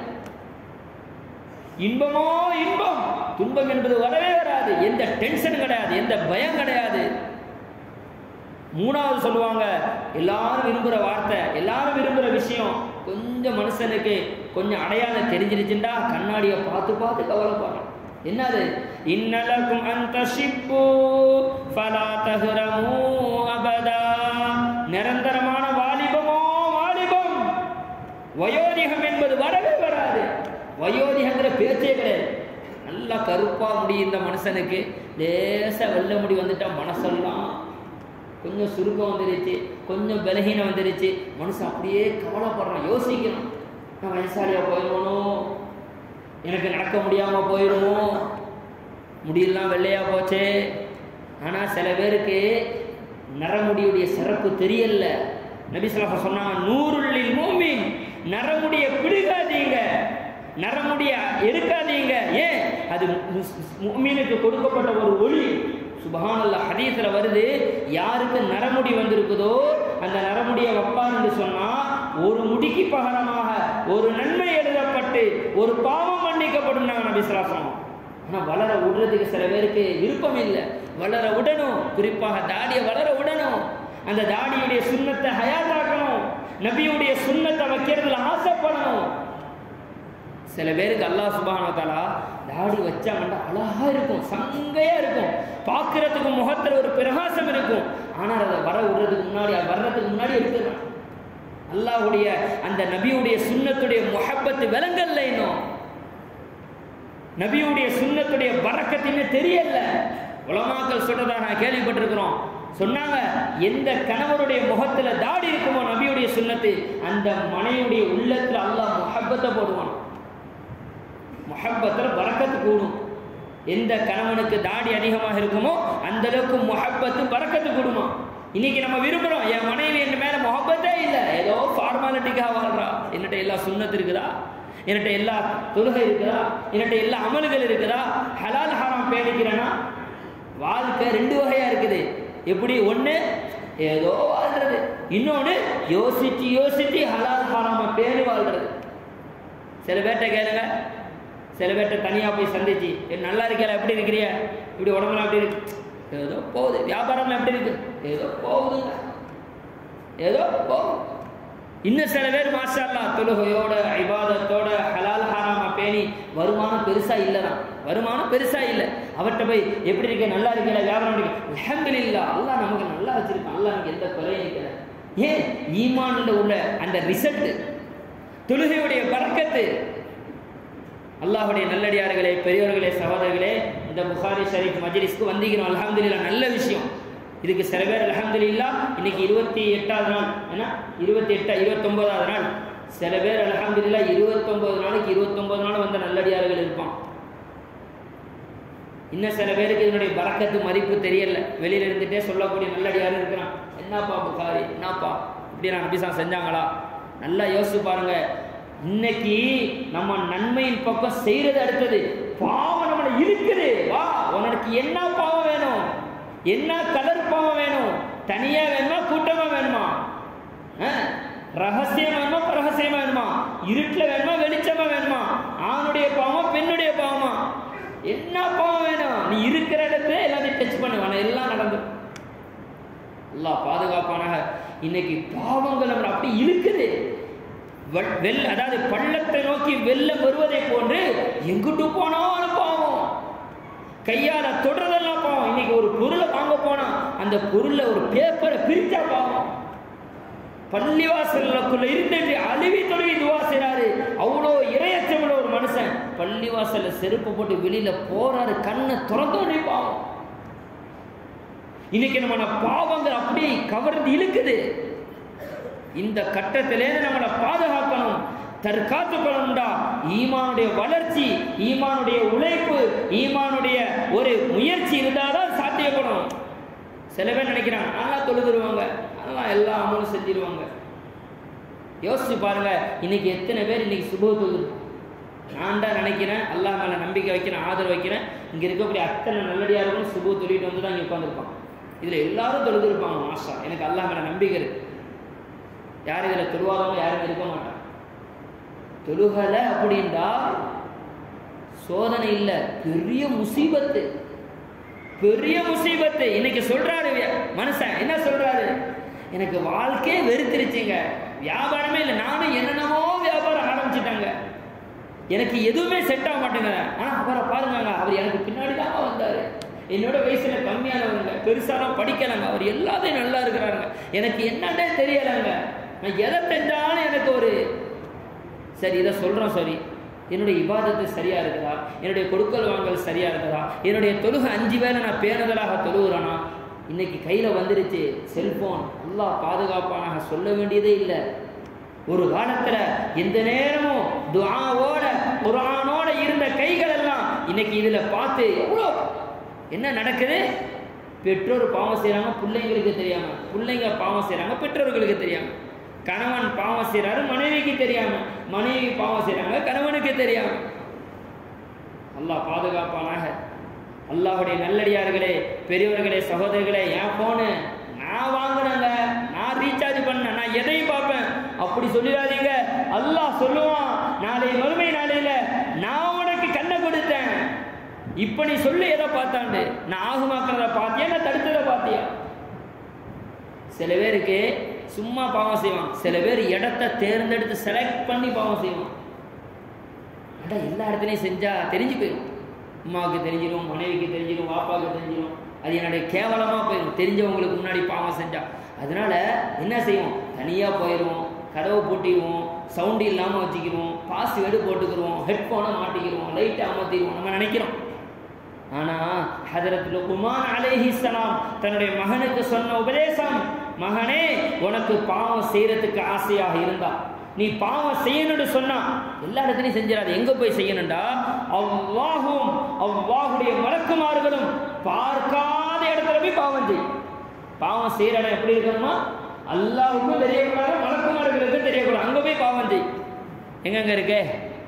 இன்பமோ இன்பம் துன்பம் என்பது வரவே வராது எந்த டென்ஷன் கிடையாது எந்த பயம் கிடையாது மூணாவது சொல்லுவாங்க எல்லாரும் விரும்புகிற வார்த்தை எல்லாரும் விரும்புகிற விஷயம் கொஞ்சம் மனுஷனுக்கு கொஞ்சம் அடையாளம் தெரிஞ்சிருச்சுண்டா கண்ணாடியை பார்த்து பார்த்து கவலைப்படுறான் என்னது இன்னலக்கும் அந்த ஷிப்பு ஃபலா தஹ்ரமு அபதா நிரந்தரமான வாலிபமோ வாலிபம் வயோதிகம் என்பது வரவே வராது வயோதிகங்கிற பேச்சே கிடையாது நல்லா கருப்பா முடி இந்த மனுஷனுக்கு லேசா வெள்ளை முடி வந்துட்டா மனசெல்லாம் கொஞ்சம் சுருக்கம் வந்துருச்சு கொஞ்சம் பலகீனம் வந்துருச்சு மனுஷன் அப்படியே கவலைப்படுறான் யோசிக்கணும் நான் வயசாலியா போயிடுவனோ எனக்கு நடக்க முடியாம போயிடுமோ முடியெல்லாம் வெள்ளையா போச்சே ஆனா சில பேருக்கு நரமுடியுடைய சிறப்பு தெரியல நபிசலாக சொன்னாங்க நூறுள்ளில் மூமின் நரமுடிய பிடுகாதீங்க நரமுடிய எடுக்காதீங்க ஏன் அது மூமினுக்கு கொடுக்கப்பட்ட ஒரு ஒளி சுபஹானல்ல ஹதீஸ்ல வருது யாருக்கு நரமுடி வந்திருக்குதோ அந்த நரமுடியை வைப்பாருன்னு சொன்னா ஒரு முடிக்கு பகரமாக ஒரு நன்மை எழுதப்பட்டு ஒரு பாவம் மன்னிக்கப்படும் நாங்கள் நபிஸ்லாசம் ஆனால் வளர விடுறதுக்கு சில பேருக்கு விருப்பம் இல்லை வளர விடணும் குறிப்பாக தாடியை வளர விடணும் அந்த தாடியுடைய சுண்ணத்தை ஹயாத்தாக்கணும் நபியுடைய சுண்ணத்தை வைக்கிறதுல ஆசைப்படணும் சில பேருக்கு அல்லாஹ் சுபான தாலா தாடி வச்சாங்கன்னா அழகா இருக்கும் சங்கையா இருக்கும் பார்க்கறதுக்கு முகத்துல ஒரு பிரகாசம் இருக்கும் ஆனால் அதை வர விடுறதுக்கு முன்னாடி அது வர்றதுக்கு முன்னாடி எடுத்துடுறான் அல்லாஹ்வுடைய அந்த நபியுடைய சுண்ணத்துடைய முஹப்பத்து விலங்கல்ல இன்னும் நபியுடைய சுண்ணத்துடைய பறக்கத்தின்னு தெரியல உலமாக்கள் சொல்றதா நான் கேள்விப்பட்டிருக்கிறோம் சொன்னாங்க எந்த கணவருடைய முகத்துல தாடி இருக்குமோ நபியுடைய சுண்ணத்து அந்த மனைவியுடைய உள்ளத்துல அல்லாஹ் முஹப்பத்தை போடுவான் முஹப்பத்தில் பறக்கத்து கூடும் எந்த கணவனுக்கு தாடி அதிகமாக இருக்குமோ அந்த அளவுக்கு முஹப்பத்து பறக்கத்து கூடுமா இன்னைக்கு நம்ம விரும்புறோம் என் மனைவி என் மேல முகப்பத்தே இல்லை ஏதோ ஃபார்மாலிட்டிக்காக வாழ்றா என்னட்ட எல்லா சுண்ணத்து இருக்குதா என்கிட்ட எல்லா தொழுகை இருக்குதா என்கிட்ட எல்லா அமல்கள் இருக்குதா ஹலால் ஹாரம் பேணிக்கிறேன்னா வாழ்க்கை ரெண்டு வகையா இருக்குது எப்படி ஒண்ணு ஏதோ வாழ்றது இன்னொன்னு யோசிச்சு யோசிச்சு ஹலால் ஹாராம பேணி வாழ்றது சில பேர்ட்ட கேளுங்க சில பேர்ட்ட தனியா போய் சந்திச்சு "ஏ, நல்லா இருக்கியா எப்படி இருக்கிறிய இப்படி உடம்புலாம் எப்படி இருக்கு ஏதோ போகுது வியாபாரம் எப்படி இருக்கு ஏதோ போகுதுங்க ஏதோ போகுது இன்னும் சில பேர் மாஷா அல்லாஹ் தொழுகையோட இபாதத்தோட ஹலால் ஹராம பேணி வருமானம் பெருசா இல்லதான் வருமானம் பெருசா இல்லை அவர்கிட்ட போய் எப்படி இருக்க நல்லா இருக்கல வியாபாரம் இருக்கு அல்ஹம்துலில்லா அல்லாஹ் நமக்கு நல்லா வச்சிருக்கான் அல்லாஹ் நமக்கு எந்த குறையும் இருக்கிற ஏன் ஈமான்ல உள்ள அந்த ரிசல்ட் தொழுகையுடைய பறக்கத்து அல்லாஹுடைய நல்லடியார்களே பெரியவர்களே சகோதரர்களே இந்த புகாரி ஷரீஃப் மஜ்லிஸ்க்கு வந்திக்கிறோம் அல்ஹம்துலில்லாஹ் நல்ல விஷயம் இதுக்கு சில பேர் அல்ஹம்துலில்லா இன்னைக்கு இருபத்தி எட்டாவது நாள் என்ன இருபத்தி எட்டா இருபத்தொன்பதாவது நாள் சில பேர் அல்ஹம்துலில்லா இருபத்தொன்பது நாளைக்கு இருபத்தொன்பது நாள் வந்த நல்லடியார்கள் இருப்பான் இன்னும் சில பேருக்கு இதனுடைய பறக்கத்து மதிப்பு தெரியல வெளியில இருந்துட்டே சொல்லக்கூடிய நல்லடியாரும் இருக்கிறான் என்னப்பா புகாரி என்னப்பா இப்படி நான் நபிசா செஞ்சாங்களா நல்லா யோசிச்சு பாருங்க இன்னைக்கு நம்ம நன்மையின் பக்கம் செய்யறது அடுத்தது பாவம் நம்மள இருக்குது வா உனக்கு என்ன பாவம் வேணும் என்ன கலர் பாவம் வேணும் தனியா வேணுமா கூட்டமா வேணுமா ஆ? ரகசியம் வேணுமா ரகசியமா வேணுமா இருட்டுல வேணுமா வெளிச்சமா வேணுமா ஆணுடைய பாவமா பெண்ணுடைய பாவமா என்ன பாவம் வேணும் நீ இருக்கிற இடத்துல எல்லாத்தையும் டச் பண்ணுவான எல்லாம் நடந்துடும் அல்லாஹ் பாதுகாப்பானாக இன்னைக்கு பாவங்கள் நம்மளை அப்படி இழுக்குது வெள்- வெள்ள அதாவது பள்ளத்தை நோக்கி வெள்ளம் வருவதை போன்று எங்கிட்டு போனாலும் பாவம் கையால தொடர்றதெல்லாம் பாவம் இன்னைக்கு ஒரு பொருளை வாங்க போனா அந்த பொருளை ஒரு பேப்பரை பிரிச்சா பாவம் பள்ளிவாசலுக்குள்ள இருந்துட்டு அழுவி தொழுவி துவா செய்றாரு அவ்வளோ இரையச்சம் உள்ள ஒரு மனுஷன் பள்ளிவாசல்ல செருப்பு போட்டு வெளியில போறாரு கண்ணை திறந்தோடனே பாவம் இன்னைக்கு நம்ம பாவங்கள் அப்படி கவர்ந்து இழுக்குது இந்த கட்டத்திலேருந்து நம்மளை பாதுகாக்கணும் தற்காத்துக்கணும்டா ஈமானுடைய வளர்ச்சி ஈமானுடைய உழைப்பு ஈமானுடைய ஒரு முயற்சி இருந்தாதான் சாத்தியப்படும் சில பேர் நினைக்கிறாங்க நல்லா தொழுதுருவாங்க நல்லா எல்லா அமலும் செஞ்சிருவாங்க யோசிச்சு பாருங்க இன்னைக்கு எத்தனை பேர் இன்னைக்கு சுப தொழுது நான் தான் நினைக்கிறேன் அல்லாஹ் மேல நம்பிக்கை வைக்கிறேன் ஆதரவு வைக்கிறேன் இங்க இருக்கக்கூடிய அத்தனை நல்லடியார்களும் சுப தொழிட்டு வந்து தான் இங்க உட்காந்துருப்பான் இதுல எல்லாரும் தொழுது இருப்பாங்க மாஷா எனக்கு அல்லாஹ் மேல நம்பிக்கை இருக்கு யார் இதுல தொழுவாதவங்க யாரும் இருக்க மாட்டாங்க தொழுகலை அப்படின்றா சோதனை இல்லை பெரிய முசீபத்து பெரிய முசீபத்து இன்னைக்கு சொல்றாரு வியா- மனுஷன் என்ன சொல்றாரு எனக்கு வாழ்க்கையே வெறுத்துருச்சுங்க வியாபாரமே இல்லை நானும் என்னென்னமோ வியாபாரம் ஆரம்பிச்சிட்டாங்க எனக்கு எதுவுமே செட் ஆக மாட்டேங்க ஆனா அவரை பாருங்க அவர் எனக்கு பின்னாடி தான் வந்தாரு என்னோட வயசுல கம்மியானவங்க பெருசாலாம் படிக்கலைங்க அவர் எல்லாத்தையும் நல்லா இருக்கிறாங்க எனக்கு என்னன்னே தெரியலைங்க நான் எதை செஞ்சாலும் எனக்கு ஒரு சரி இதை சொல்றோம் சரி என்னுடைய இபாதத்து சரியா இருக்குதா என்னுடைய கொடுக்கல் வாங்கல் சரியா இருக்குதா என்னுடைய தொழுகை அஞ்சு வேளை நான் பேணுதலாக தொழுகிறேனா இன்னைக்கு கையில் வந்துருச்சு செல்போன் அல்லாஹ் பாதுகாப்பானாக சொல்ல வேண்டியதே இல்லை ஒரு காலத்துல எந்த நேரமும் துஆவோட குர்ஆனோட இருந்த கைகள் எல்லாம் இன்னைக்கு இதுல பார்த்து எவ்வளோ என்ன நடக்குது பெற்றோர் பாவம் செய்றாங்க பிள்ளைங்களுக்கு தெரியாம பிள்ளைங்க பாவம் செய்றாங்க பெற்றோர்களுக்கு தெரியாம கணவன் பாவம் செய்றாரு மனைவிக்கு தெரியாம மனைவி பாவம் செய்றாங்க கணவனுக்கு தெரியாம அல்லாஹ் பாதுகாப்பானாக அல்லாஹ்வுடைய நல்லடியார்களே பெரியவர்களே சகோதரர்களே என் போனு நான் வாங்கினேங்க நான் ரீசார்ஜ் பண்ணேன் நான் எதையும் பார்ப்பேன் அப்படி சொல்லிடாதீங்க அல்லாஹ் சொல்லுவான் நாளை மறுமை நாளையில நான் உனக்கு கண்ணை கொடுத்தேன் இப்ப நீ சொல்லு எதை பார்த்தாண்டு நான் ஆகுமாக்குறத பார்த்தியா நான் தடுத்ததை பார்த்தியா சில பேருக்கு சும்மா பாவம் செய்வான் சில பேர் இடத்த தேர்ந்தெடுத்து செலக்ட் பண்ணி பாவம் செய்வான் அடா எல்லா இடத்துலையும் செஞ்சா தெரிஞ்சு போயிடும் அம்மாவுக்கு தெரிஞ்சிடும் மனைவிக்கு தெரிஞ்சிடும் வாப்பாவுக்கு தெரிஞ்சிடும் அது என்னுடைய கேவலமாக போயிடும் தெரிஞ்சவங்களுக்கு முன்னாடி பாவம் செஞ்சா அதனால என்ன செய்வோம் தனியாக போயிடுவோம் கதவை பூட்டிடுவோம் சவுண்டு இல்லாமல் வச்சுக்கிடுவோம் பாஸ்வேர்டு போட்டுக்கிடுவோம் ஹெட்ஃபோனை மாட்டிக்கிடுவோம் லைட்டை அமர்த்திடுவோம் நம்ம நினைக்கிறோம் ஆனால் ஹதரத் லுக்மான் அலைஹிஸ்ஸலாம் தன்னுடைய மகனுக்கு சொன்ன உபதேசம் மகனே உனக்கு பாவம் செய்யறதுக்கு ஆசையாக இருந்தா நீ பாவம் செய்யணும்னு சொன்னா எல்லா இடத்துலையும் செஞ்சிடாது எங்க போய் செய்யணும்டா அவ்வாஹும் அவ்வாஹுடைய மலக்குமார்களும் பார்க்காத இடத்துல போய் பாவம் செய் பாவம் செய்யற இடம் எப்படி இருக்கணுமா அல்லாஹுக்கும் தெரியக்கூடாது மலக்குமார்களுக்கும் தெரியக்கூடாது அங்க போய் பாவம் செய் எங்கெங்க இருக்கு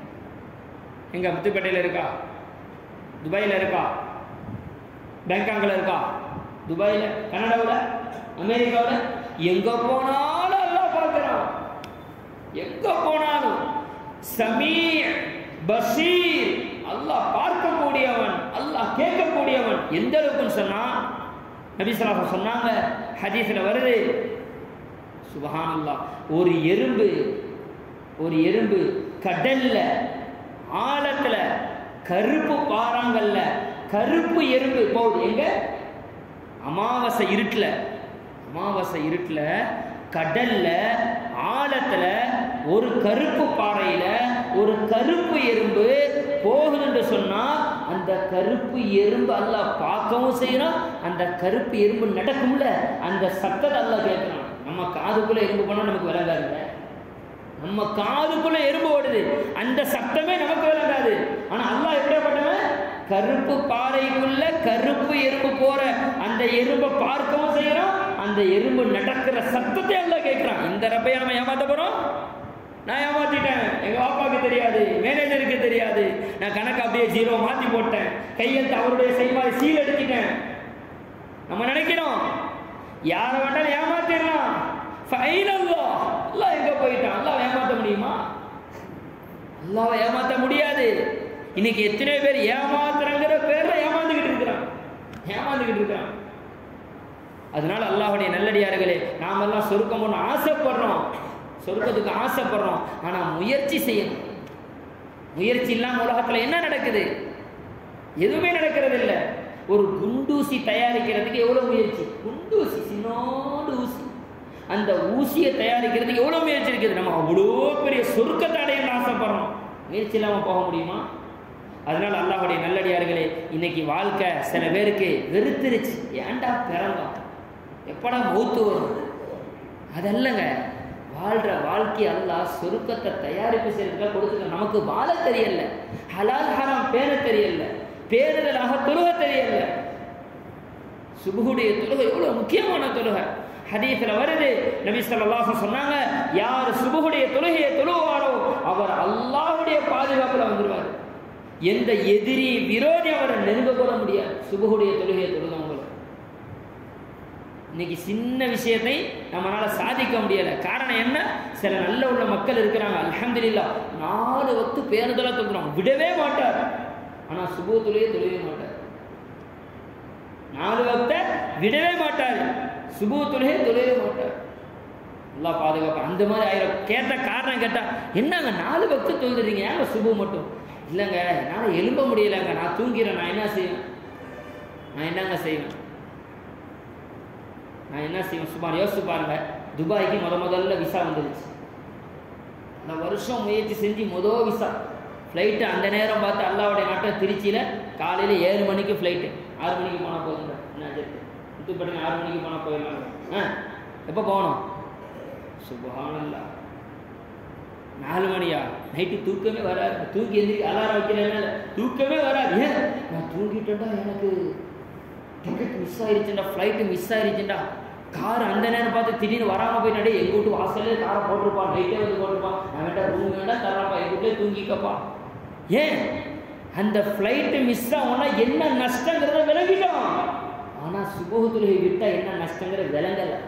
எங்க முத்துப்பேட்டையில் இருக்கா துபாயில் இருக்கா பேங்காங்கில் இருக்கா துபாயில் கனடாவில் அமெரிக்காவில் எங்க போனாலும் எல்லாம் பார்க்குறான் எங்க போனாலும் சமீர் பஷீர் அல்லாஹ் பார்க்கக்கூடியவன் அல்லாஹ் கேட்கக்கூடியவன் எந்த அளவுக்குன்னு சொன்னா நபிசலாக சொன்னாங்க ஹதீஸில் வருது சுபஹானல்லாஹ் ஒரு எறும்பு ஒரு எறும்பு கடல்ல ஆழத்துல கருப்பு பாறாங்கல்ல கருப்பு எறும்பு போகுது எங்க அமாவாசை இருட்டுல அமாவாசை இருட்டுல கடல்ல ஆழத்துல ஒரு கருப்பு பாறையில ஒரு கருப்பு எறும்பு போகுதுன்னு சொன்னா அந்த கருப்பு எறும்பு அல்லாஹ் பார்க்கவும் செய்யறான் அந்த கருப்பு எறும்பு நடக்கும்ல அந்த சத்தத்தை அல்லாஹ் கேட்கறான் நம்ம காதுக்குள்ள எறும்பு போனா நமக்கு விளங்காதுங்க நம்ம காதுக்குள்ள எறும்பு ஓடுது அந்த சத்தமே நமக்கு விளங்காது ஆனா அல்லாஹ் எப்படியாப்பட்டவன் கருப்பு பாறைக்குள்ள கருப்பு எறும்பு போற அந்த எறும்பை பார்க்கவும் செய்யறான் அந்த எறும்பு நடக்கிற சத்தத்தை எல்லாம் கேட்கிறான் இந்த ரப்பையை நம்ம ஏமாத்த போறோம் நான் ஏமாத்திட்டேன் எங்க பாப்பாவுக்கு தெரியாது மேனேஜருக்கு தெரியாது நான் கணக்கு அப்படியே ஜீரோ மாத்தி போட்டேன் கையெழுத்து அவருடைய செய்வாய் சீல் எடுத்துட்டேன் நம்ம நினைக்கிறோம் யாரை வேண்டாலும் ஏமாத்திடலாம் ஃபைன் அல்லாஹ் அல்லாஹ் எங்க போயிட்டான் அல்லாஹ் ஏமாத்த முடியுமா அல்லாஹ் ஏமாத்த முடியாது இன்னைக்கு எத்தனை பேர் ஏமாத்துறங்கிற பேர்ல ஏமாந்துகிட்டு இருக்கிறான் ஏமாந்துகிட்டு இருக்கிறான் அதனால அல்லாஹுடைய நல்லடியார்களே நாமெல்லாம் சொர்க்கம் ஒன்று ஆசைப்படுறோம் சொர்க்கத்துக்கு ஆசைப்படுறோம் ஆனா முயற்சி செய்யணும் முயற்சி இல்லாம உலகத்துல என்ன நடக்குது எதுவுமே நடக்கிறது இல்ல ஒரு குண்டூசி தயாரிக்கிறதுக்கு எவ்வளவு முயற்சி குண்டூசி சின்னோண்டு ஊசி அந்த ஊசியை தயாரிக்கிறதுக்கு எவ்வளவு முயற்சி இருக்குது நம்ம அவ்வளோ பெரிய சொர்க்கத்தை அடையணும்னு ஆசைப்படுறோம் முயற்சி இல்லாம போக முடியுமா அதனால அல்லாஹுடைய நல்லடியார்களே இன்னைக்கு வாழ்க்கை சில பேருக்கு வெறுத்துருச்சு ஏன்டா பிறந்தோம் எப்படா மௌத்து வரும் அதல்லங்க வாழ்ற வாழ்க்கை அல்லாஹ் சொருக்கத்தை தயாரிப்பு செய்யறதுக்காக கொடுத்துருக்க நமக்கு வாழ தெரியல ஹலால் ஹராம் பேர தெரியல பேருதலாக தொழுக தெரியல சுபுடைய தொழுகை எவ்வளவு முக்கியமான தொழுகை ஹதீஸ்ல வருது நபி ஸல்லல்லாஹு சொன்னாங்க யார் சுபுடைய தொழுகையை தொழுவாரோ அவர் அல்லாஹ்வுடைய பாதுகாப்புல வந்துருவார் எந்த எதிரி விரோதி அவரை நெருங்க கூட முடியாது சுபுடைய தொழுகையை தொழுதவங்களுக்கு இன்னைக்கு சின்ன விஷயத்தை நம்மளால சாதிக்க முடியல காரணம் என்ன சில நல்ல உள்ள மக்கள் இருக்கிறாங்க அல்ஹம்துலில்லா நாலு வத்து பேருந்தெல்லாம் தொழுகிறாங்க விடவே மாட்டார் ஆனா சுபு தொழுகை தொழுவே மாட்டார் நாலு வக்த விடவே மாட்டார் சுபு தொழுகை தொழுவே மாட்டார் நல்லா பாதுகாப்பு அந்த மாதிரி ஆயிரம் கேட்ட காரணம் கேட்டா என்னங்க நாலு பக்து தொழுதுறீங்க ஏங்க சுபு மட்டும் இல்லைங்க என்னால் எழும்ப முடியலைங்க நான் தூங்கிறேன் நான் என்ன செய்வேன் நான் என்னங்க செய்வேன் நான் என்ன செய்வேன் சுமார் யோசிச்சு பாருங்க துபாய்க்கு முத முதல்ல விசா வந்துருச்சு நான் வருஷம் முயற்சி செஞ்சு முதல் விசா ஃப்ளைட்டு அந்த நேரம் பார்த்து அல்லாவுடைய நாட்டை திருச்சியில் காலையில் ஏழு மணிக்கு ஃப்ளைட்டு ஆறு மணிக்கு போனால் போதுங்க என்ன இருக்கு பத்து பட்டு ஆறு மணிக்கு போனால் போயிடலாம் ஆ எப்போ போகணும் சுபஹானல்லா நாலு மணியா நைட்டு தூக்கமே வராது தூக்கி எந்திரி அலாரம் வைக்கிறதுனால தூக்கமே வராது ஏன் நான் தூங்கிட்டேன்டா எனக்கு டிக்கெட் மிஸ் ஆயிருச்சுடா ஃப்ளைட்டு மிஸ் ஆயிருச்சுடா கார் அந்த நேரம் பார்த்து திடீர்னு வராமல் போய் நடே எங்கள் வீட்டு வாசல்லே காரை போட்டிருப்பான் நைட்டே வந்து போட்டிருப்பான் நான் வேண்டா ரூம் வேண்டாம் தரலாம்ப்பா எங்கள் வீட்டிலே தூங்கிக்கப்பா ஏன் அந்த ஃப்ளைட்டு மிஸ் ஆகும்னா என்ன நஷ்டங்கிறத விளங்கிட்டோம் ஆனால் சுபோகத்துலகை விட்டால் என்ன நஷ்டங்கிற விளங்கலை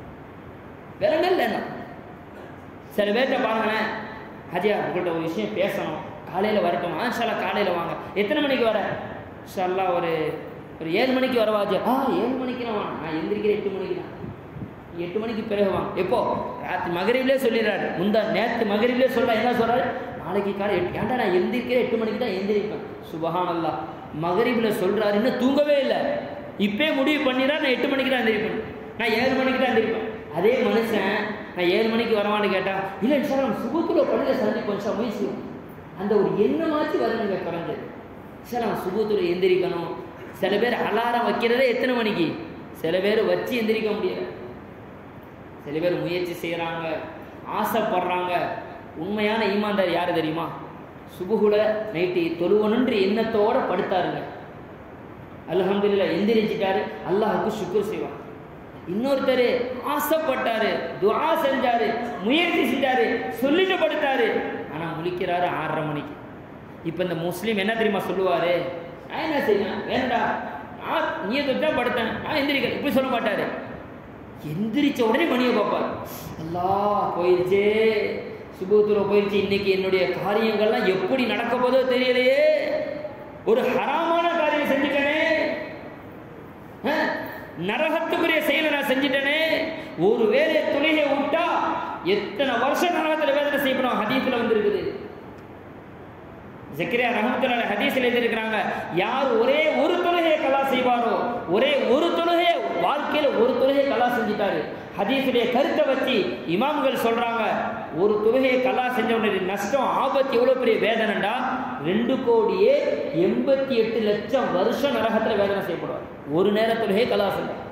விளங்கல என்ன சில பேர்கிட்ட பாருங்களேன் ஹஜியா உங்கள்கிட்ட ஒரு விஷயம் பேசணும் காலையில் வரட்டும் ஆ ஷாலா காலையில் வாங்க எத்தனை மணிக்கு வர ஷல்லா ஒரு ஒரு ஏழு மணிக்கு வரவா ஹஜியா ஆ ஏழு மணிக்கு நான் வாங்க நான் எந்திரிக்கிற எட்டு மணிக்கு தான் எட்டு மணிக்கு பிறகு வாங்க எப்போ ராத்திரி மகரிவிலே சொல்லிடுறாரு முந்தா நேற்று மகரிவிலே சொல்கிறா என்ன சொல்கிறாரு நாளைக்கு காலை எட்டு ஏன்டா நான் எந்திரிக்கிற எட்டு மணிக்கு தான் எந்திரிப்பேன் சுபஹானல்லா மகரிபில் சொல்கிறாரு இன்னும் தூங்கவே இல்லை இப்பயே முடிவு பண்ணிடா நான் எட்டு மணிக்கு தான் எந்திரிப்பேன் நான் ஏழு மணிக்கு தான் எந்திரிப்பேன் அதே மனுஷன் நான் ஏழு மணிக்கு வரவான்னு கேட்டா இல்லை சார் நம்ம சுபத்துல பள்ளியில் சந்திப்போம் சார் முயற்சி அந்த ஒரு எண்ணமாச்சு வரணுங்க குறைஞ்சது சார் அவன் சுபத்துல எந்திரிக்கணும் சில பேர் அலாரம் வைக்கிறதே எத்தனை மணிக்கு சில பேர் வச்சு எந்திரிக்க முடியல சில பேர் முயற்சி செய்கிறாங்க ஆசைப்படுறாங்க உண்மையான ஈமான்தார் யார் தெரியுமா சுபுகுல நைட்டு தொழுவனுன்ற எண்ணத்தோட படுத்தாருங்க அல்ஹம்துலில்லா எந்திரிச்சிட்டாரு அல்லாஹுக்கு சுக்குர் செய்வான் இன்னொருத்தர் ஆசைப்பட்டாரு துஆ செஞ்சாரு முயற்சி செஞ்சாரு சொல்லிட்டு படுத்தாரு ஆனா முழிக்கிறாரு ஆறரை மணிக்கு இப்போ இந்த முஸ்லீம் என்ன தெரியுமா சொல்லுவாரு நான் என்ன செய்யணும் வேண்டா நான் நீ தான் படுத்தேன் நான் எந்திரிக்கிறேன் இப்படி சொல்ல மாட்டாரு எந்திரிச்ச உடனே மணியை பார்ப்பார் அல்லா போயிருச்சே சுபத்துல போயிருச்சு இன்னைக்கு என்னுடைய காரியங்கள்லாம் எப்படி நடக்க போதோ தெரியலையே ஒரு ஹராமான காரியம் செஞ்சுட்டேனே ஆ? நரகத்துக்குரிய செயலை நான் செஞ்சுட்டேனே ஒரு வேலையை தொழிலை விட்டா எத்தனை வருஷம் நரகத்தில் வேதனை செய்யப்படும் ஹதீஸ்ல வந்திருக்குது ஜக்கரியா ரஹமத்துல்லாஹி ஹதீஸில் எழுதியிருக்கிறாங்க யார் ஒரே ஒரு தொழுகையை கலா செய்வாரோ ஒரே ஒரு தொழுகையை வாழ்க்கையில் ஒரு தொழுகையை கலா செஞ்சிட்டாரு ஹதீஸுடைய கருத்தை வச்சு இமாம்கள் சொல்றாங்க ஒரு தொழுகையை கலா செஞ்சவனுடைய நஷ்டம் ஆபத்து எவ்வளோ பெரிய வேதனைண்டா ரெண்டு கோடியே எண்பத்தி எட்டு லட்சம் வருஷம் நரகத்தில் வேதனை செய்யப்படுவார் ஒரு நேர தொழுகையை கலா செஞ்சார்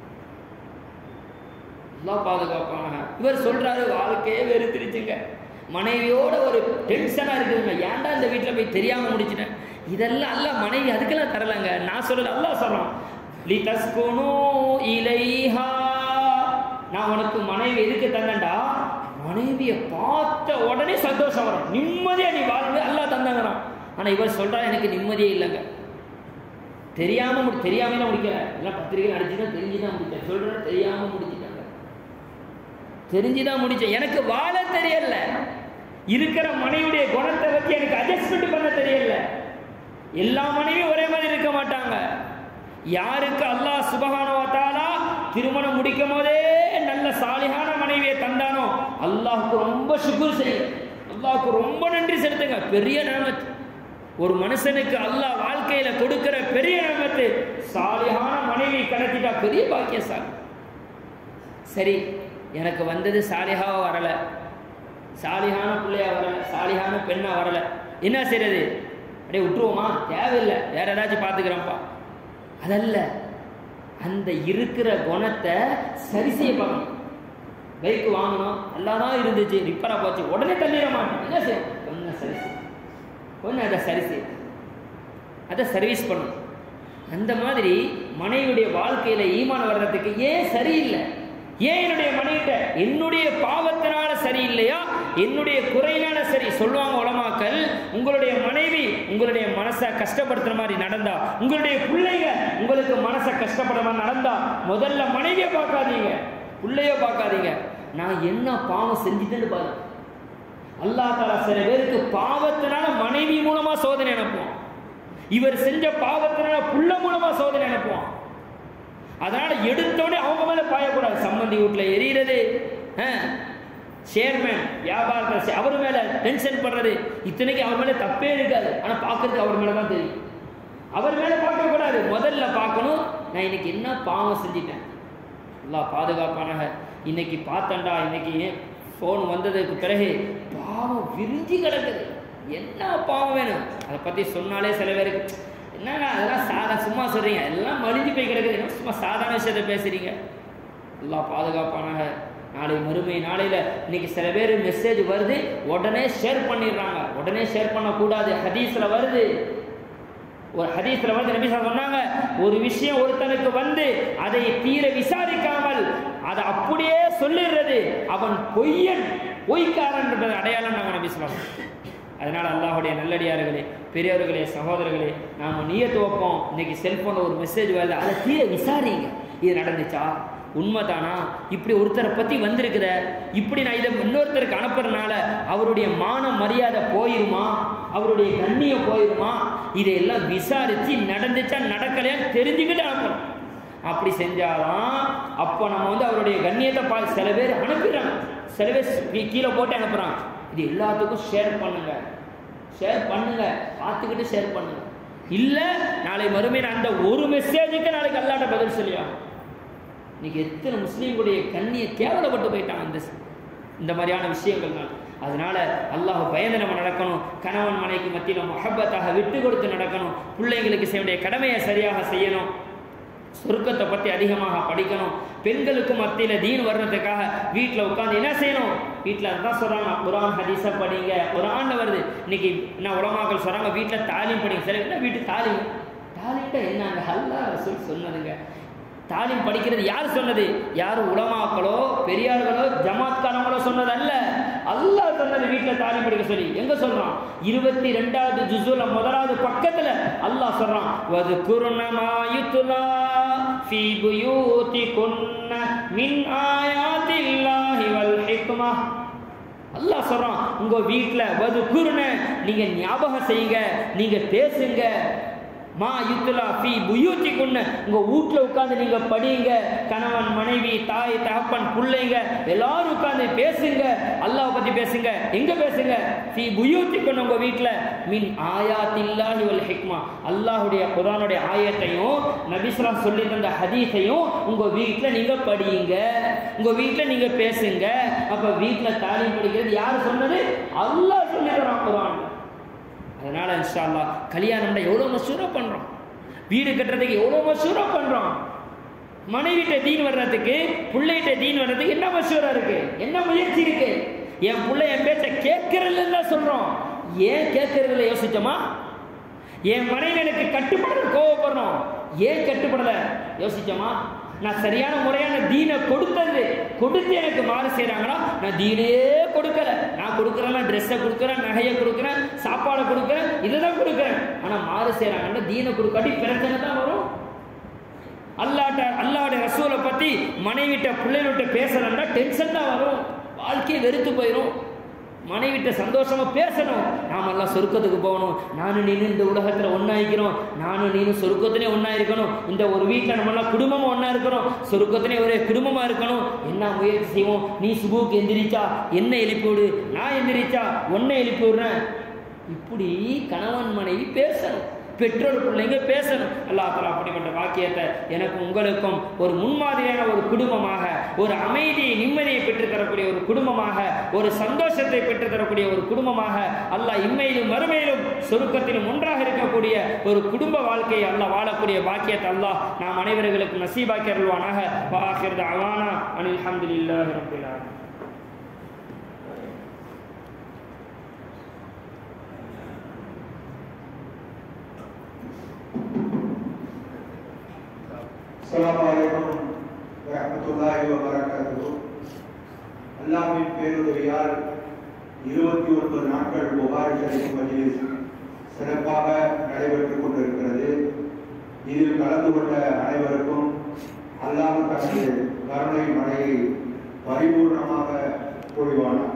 எல்லாம் பாதுகாப்பான இவர் சொல்றாரு வாழ்க்கையே வெறுத்திருச்சுங்க மனைவியோட ஒரு டென்ஷனாக இருக்குதுங்க ஏன்டா இந்த வீட்டில் போய் தெரியாமல் முடிச்சிட்டேன் இதெல்லாம் அல்ல மனைவி அதுக்கெல்லாம் தரலங்க நான் சொல்லல அல்லாஹ் சொல்றான் லி தஸ்குனு இலைஹா நான் உனக்கு மனைவி எதுக்கு தந்தேன்டா மனைவியை பார்த்த உடனே சந்தோஷம் வரும் நிம்மதியா நீ வாழ்வு அல்லாஹ் தந்தாங்கிறான் ஆனா இவர் சொல்றா எனக்கு நிம்மதியே இல்லைங்க தெரியாம முடி தெரியாமலாம் முடிக்கல எல்லாம் பத்திரிகை அடிச்சுதான் தெரிஞ்சுதான் முடிச்சேன் சொல்ற தெரியாம முடிச்சிட்டாங்க தெரிஞ்சுதான் முடிச்சேன் எனக்கு வாழ தெரியல இருக்கிற மனைவியுடைய குணத்தை வச்சு எனக்கு அட்ஜஸ்ட்மெண்ட் பண்ண தெரியல எல்லா மனைவியும் ஒரே மாதிரி இருக்க மாட்டாங்க யாருக்கு அல்லாஹ் சுபஹானஹு வ தஆலா திருமணம் முடிக்கும் போதே நல்ல சாலிகான மனைவியை தந்தானோ அல்லாஹ்வுக்கு ரொம்ப சுக்குர் செய்யும் அல்லாஹ்வுக்கு ரொம்ப நன்றி செலுத்துங்க பெரிய நியமத் ஒரு மனுஷனுக்கு அல்லாஹ் வாழ்க்கையில கொடுக்கிற பெரிய நியமத்து சாலிகான மனைவி கிடைச்சிட்டா பெரிய பாக்கியசாலி சரி எனக்கு வந்தது சாலிஹாவா வரல சாலிஹான பிள்ளையா வரல சாலிஹான பெண்ணா வரல என்ன செய்யறது அப்படியே விட்டுருவோமா தேவையில்லை வேற ஏதாச்சும் பார்த்துக்கிறேன்ப்பா அதல்ல அந்த இருக்கிற குணத்தை சரி செய்ய பார்க்கணும் பைக் வாங்கணும் நல்லா தான் இருந்துச்சு ரிப்பராக போச்சு உடனே தள்ளிட மாட்டோம் என்ன செய்யும் கொஞ்சம் சரி செய்யும் கொஞ்சம் அதை சரி செய்யும் அதை சர்வீஸ் பண்ணணும் அந்த மாதிரி மனைவியுடைய வாழ்க்கையில ஈமான் வர்றதுக்கு ஏன் சரியில்லை ஏன் என்னுடைய மனைவிட்ட என்னுடைய பாவத்தினால சரியில்லையா என்னுடைய குறையினால சரி சொல்லுவாங்க உலமாக்கள் உங்களுடைய மனைவி உங்களுடைய மனசை கஷ்டப்படுத்துற மாதிரி நடந்தா உங்களுடைய பிள்ளைங்க உங்களுக்கு மனசை கஷ்டப்படுற மாதிரி நடந்தா முதல்ல மனைவியை பார்க்காதீங்க பிள்ளைய பார்க்காதீங்க நான் என்ன பாவம் செஞ்சுட்டேன்னு பாருங்க அல்லாஹ் தாலா சில பேருக்கு பாவத்தினால மனைவி மூலமா சோதனை அனுப்புவான் இவர் செஞ்ச பாவத்தினால புள்ள மூலமா சோதனை அனுப்புவான் அதனால எடுத்தோடனே அவங்க மேல பாயக்கூடாது சம்பந்தி வீட்டுல எரியறது சேர்மேன் வியாபாரத்தில் அவர் மேல டென்ஷன் பண்றது இத்தனைக்கு அவர் மேல தப்பே இருக்காது ஆனா பார்க்கறதுக்கு அவர் மேல தான் தெரியும் அவர் மேல பார்க்க கூடாது முதல்ல பார்க்கணும் நான் இன்னைக்கு என்ன பாவம் செஞ்சிட்டேன் எல்லாம் பாதுகாப்பானாக இன்னைக்கு பார்த்தேன்டா இன்னைக்கு ஃபோன் வந்ததுக்கு பிறகு பாவம் விரிஞ்சு கிடக்குது என்ன பாவம் வேணும் அதை பற்றி சொன்னாலே சில பேருக்கு என்னங்க அதெல்லாம் சாதா சும்மா சொல்றீங்க எல்லாம் மலிஞ்சு போய் கிடக்குது என்ன சும்மா சாதாரண விஷயத்தை பேசுறீங்க எல்லாம் பாதுகாப்பானாக நாளை மறுமை நாளையில் இன்னைக்கு சில பேர் மெசேஜ் வருது உடனே ஷேர் பண்ணிடுறாங்க உடனே ஷேர் பண்ணக்கூடாது ஹதீஸில் வருது ஒரு ஹதீஸில் வந்து நபி ஸல்லல்லாஹு சொன்னாங்க ஒரு விஷயம் ஒருத்தனுக்கு வந்து அதை தீர விசாரிக்காமல் அதை அப்படியே சொல்லிடுறது அவன் பொய்யன் பொய்க்காரன் அடையாளம் நாங்கள் நபி ஸல்லல்லாஹு அதனால் அல்லாஹுடைய நல்லடியார்களே பெரியவர்களே சகோதரர்களே நாம் நியத்து வைப்போம் இன்னைக்கு செல்ஃபோனில் ஒரு மெசேஜ் வருது அதை தீர விசாரிங்க இது நடந்துச்சா உண்மைதானா இப்படி ஒருத்தரை பற்றி வந்திருக்கிற இப்படி நான் இதை இன்னொருத்தருக்கு அனுப்புறதுனால அவருடைய மான மரியாதை போயிருமா அவருடைய கண்ணியம் போயிருமா இதையெல்லாம் விசாரித்து நடந்துச்சா நடக்கலையா தெரிஞ்சுக்கிட்டு அனுப்புறோம் அப்படி செஞ்சாதான் அப்போ நம்ம வந்து அவருடைய கண்ணியத்தை பா சில பேர் அனுப்பிடுறாங்க சில பேர் கீ- கீழே போட்டு அனுப்புகிறாங்க இது எல்லாத்துக்கும் ஷேர் பண்ணுங்க ஷேர் பண்ணுங்க பார்த்துக்கிட்டு ஷேர் பண்ணுங்க இல்லை நாளை மறுமையில் அந்த ஒரு மெசேஜுக்கு நாளைக்கு அல்லாட்ட பதில் சொல்லியா இன்னைக்கு எத்தனை முஸ்லீம்களுடைய கண்ணியை கேவலப்பட்டு போயிட்டாங்க இந்த இந்த மாதிரியான விஷயங்கள்னால அதனால அல்லாஹ் பயந்து நம்ம நடக்கணும் கணவன் மனைக்கு மத்தியில் முஹப்பத்தாக விட்டு கொடுத்து நடக்கணும் பிள்ளைங்களுக்கு செய்ய வேண்டிய கடமையை சரியாக செய்யணும் சொர்க்கத்தை பற்றி அதிகமாக படிக்கணும் பெண்களுக்கு மத்தியில் தீன் வர்றதுக்காக வீட்டில் உட்காந்து என்ன செய்யணும் வீட்டில் அதான் சொல்கிறாங்க குரான் ஹதீஸை படிங்க குரான்ல வருது இன்னைக்கு என்ன உலமாக்கள் சொல்கிறாங்க வீட்டில் தாலீம் படிங்க சரி என்ன வீட்டு தாலீம் தாலீம்டா என்ன அங்கே அல்லா ரசூல் சொன்னதுங்க தாலீம் படிக்கிறது யார் சொன்னது யார் உலமாக்களோ பெரியார்களோ ஜமாத்காரங்களோ சொன்னது அல்ல அல்லாஹ் சொன்னது வீட்டில் தாலீம் படிக்க சொல்லி எங்க சொல்றான் இருபத்தி ரெண்டாவது ஜுசுல முதலாவது பக்கத்துல அல்லாஹ் சொல்றான் வது குருணமாயுத்துலா ஃபீ புயூதிகுன்ன மின் ஆயாத்தில்லாஹி வல் ஹிக்மா அல்லாஹ் சொல்றான் உங்க வீட்டில் வது குருண நீங்க ஞாபகம் செய்யுங்க நீங்க பேசுங்க மா யுத்துலா ஃபி புயூத்தி கொண்டு உங்க வீட்ல உட்கார்ந்து நீங்க படிங்க கணவன் மனைவி தாய் தகப்பன் பிள்ளைங்க எல்லாரும் உட்கார்ந்து பேசுங்க அல்லாஹ் பத்தி பேசுங்க எங்க பேசுங்க ஃபி புயூத்தி கொண்டு உங்க வீட்ல மின் ஆயாத்தில்லாஹி வல் ஹிக்மா அல்லாஹ்வுடைய குர்ஆனுடைய ஆயத்தையும் நபிஸ்லாம் சொல்லி தந்த ஹதீஸையும் உங்க வீட்ல நீங்க படியுங்க உங்க வீட்ல நீங்க பேசுங்க அப்ப வீட்ல தாலீம் படிக்கிறது யார் சொன்னது அல்லாஹ் சொல்லி தரான் குர்ஆன் அதனால இன்ஷா அல்லாஹ் கல்யாணம்னா எவ்வளோ மசூரா பண்ணுறோம் வீடு கட்டுறதுக்கு எவ்வளோ மசூரா பண்ணுறோம் மனைவிட்ட தீன் வர்றதுக்கு பிள்ளைகிட்ட தீன் வர்றதுக்கு என்ன மசூரா இருக்கு என்ன முயற்சி இருக்கு என் பிள்ளை என் பேச்ச கேட்கறதுல தான் சொல்றோம் ஏன் கேட்கறதுல யோசிச்சோமா என் மனைவி எனக்கு கட்டுப்படல கோவப்படுறோம் ஏன் கட்டுப்படல யோசிச்சோமா நான் சரியான முறையான தீனை கொடுத்தது கொடுத்து எனக்கு மாறு செய்கிறாங்களா நான் தீனே கொடுக்கல நான் கொடுக்குறேன் ட்ரெஸ்ஸை கொடுக்குறேன் நகையை கொடுக்குறேன் சாப்பாடை கொடுக்குறேன் இதை தான் கொடுக்குறேன் ஆனால் மாறு செய்கிறாங்கன்னா தீனை கொடுக்காட்டி பிரச்சனை தான் வரும் அல்லாட்ட அல்லாவுடைய ரசூலை பற்றி மனைவிட்ட பிள்ளைகிட்ட பேசணும்னா டென்ஷன் தான் வரும் வாழ்க்கையை வெறுத்து போயிடும் மனைவிட்ட சந்தோஷமா பேசணும் நாமெல்லாம் சொருக்கத்துக்கு போகணும் நானும் நீனும் இந்த உலகத்தில் ஒன்றாயிக்கிறோம் நானும் நீனும் சொருக்கத்திலே ஒன்றா இருக்கணும் இந்த ஒரு வீட்டில் நம்மளாம் குடும்பமாக ஒன்றா இருக்கணும் சொருக்கத்திலே ஒரே குடும்பமாக இருக்கணும் என்ன முயற்சி செய்வோம் நீ சுபுக்கு எந்திரிச்சா என்ன எழுப்பி விடு நான் எந்திரிச்சா ஒன்றை எழுப்பி விடுறேன் இப்படி கணவன் மனைவி பேசணும் பெற்றோர் பிள்ளைங்க பேசணும் அல்லாஹ் தஆலா அப்படிப்பட்ட வாக்கியத்தை எனக்கு உங்களுக்கும் ஒரு முன்மாதிரியான ஒரு குடும்பமாக ஒரு அமைதியை நிம்மதியை பெற்றுத்தரக்கூடிய ஒரு குடும்பமாக ஒரு சந்தோஷத்தை பெற்றுத்தரக்கூடிய ஒரு குடும்பமாக அல்லாஹ் இம்மையிலும் மறுமையிலும் சொருக்கத்திலும் ஒன்றாக இருக்கக்கூடிய ஒரு குடும்ப வாழ்க்கையை அல்லாஹ் வாழக்கூடிய பாக்கியத்தை அல்லாஹ் நாம் அனைவர்களுக்கும் நசீபாக்கி அருள்வானாக வாஹிர் அவானா அனில் அல்ஹம்துலில்லாஹி ரப்பில் ஆலமீன்
அஸ்ஸலாமு அலைக்கும் வரஹ்மத்துல்லாஹி வபரகாத்துஹு அல்லாஹ்வின் பேருதவியால் இருபத்தி ஒன்பது நாட்கள் புகாரி ஷரீஃப் மஜ்லிஸ் சிறப்பாக நடைபெற்றுக் கொண்டிருக்கிறது இதில் கலந்து கொண்ட அனைவருக்கும் அல்லாஹ் தனது கருணை மழையை பரிபூர்ணமாக பொழிவானார்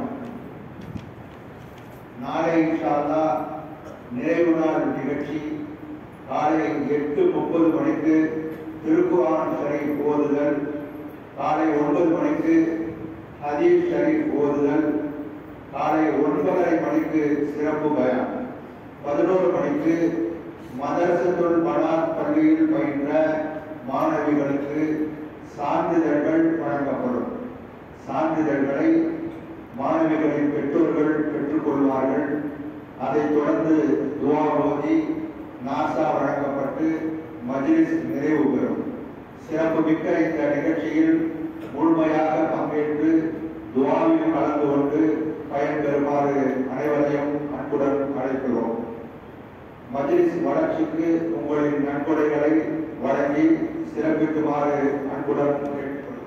நாளை இன்ஷா அல்லாஹ் நிறைவு நாள் நிகழ்ச்சி காலை எட்டு முப்பது மணிக்கு திருக்குரான் ஷரீஃப் ஓதுதல் காலை ஒன்பது மணிக்கு ஹதீஸ் ஷரீஃப் ஓதுதல் காலை ஒன்பதரை மணிக்கு சிறப்பு பயான் பதினோரு மணிக்கு மதரசத்துல் பனாத் பள்ளியில் பயின்ற மாணவிகளுக்கு சான்றிதழ்கள் வழங்கப்படும் சான்றிதழ்களை மாணவிகளின் பெற்றோர்கள் பெற்றுக்கொள்வார்கள் அதைத் தொடர்ந்து துவா ஓதி நாசா வழங்கப்பட்ட நடத்தப்பட்டு மஜ்லிஸ் நிறைவு பெறும் சிறப்புமிக்க இந்த நிகழ்ச்சியில் முழுமையாக பங்கேற்று துவாவில் கலந்து கொண்டு பயன்பெறுமாறு அனைவரையும் அன்புடன் அழைக்கிறோம் மஜ்லிஸ் வளர்ச்சிக்கு உங்களின் நன்கொடைகளை வழங்கி சிறப்பிக்குமாறு அன்புடன் கேட்டுக்கொள்கிறோம்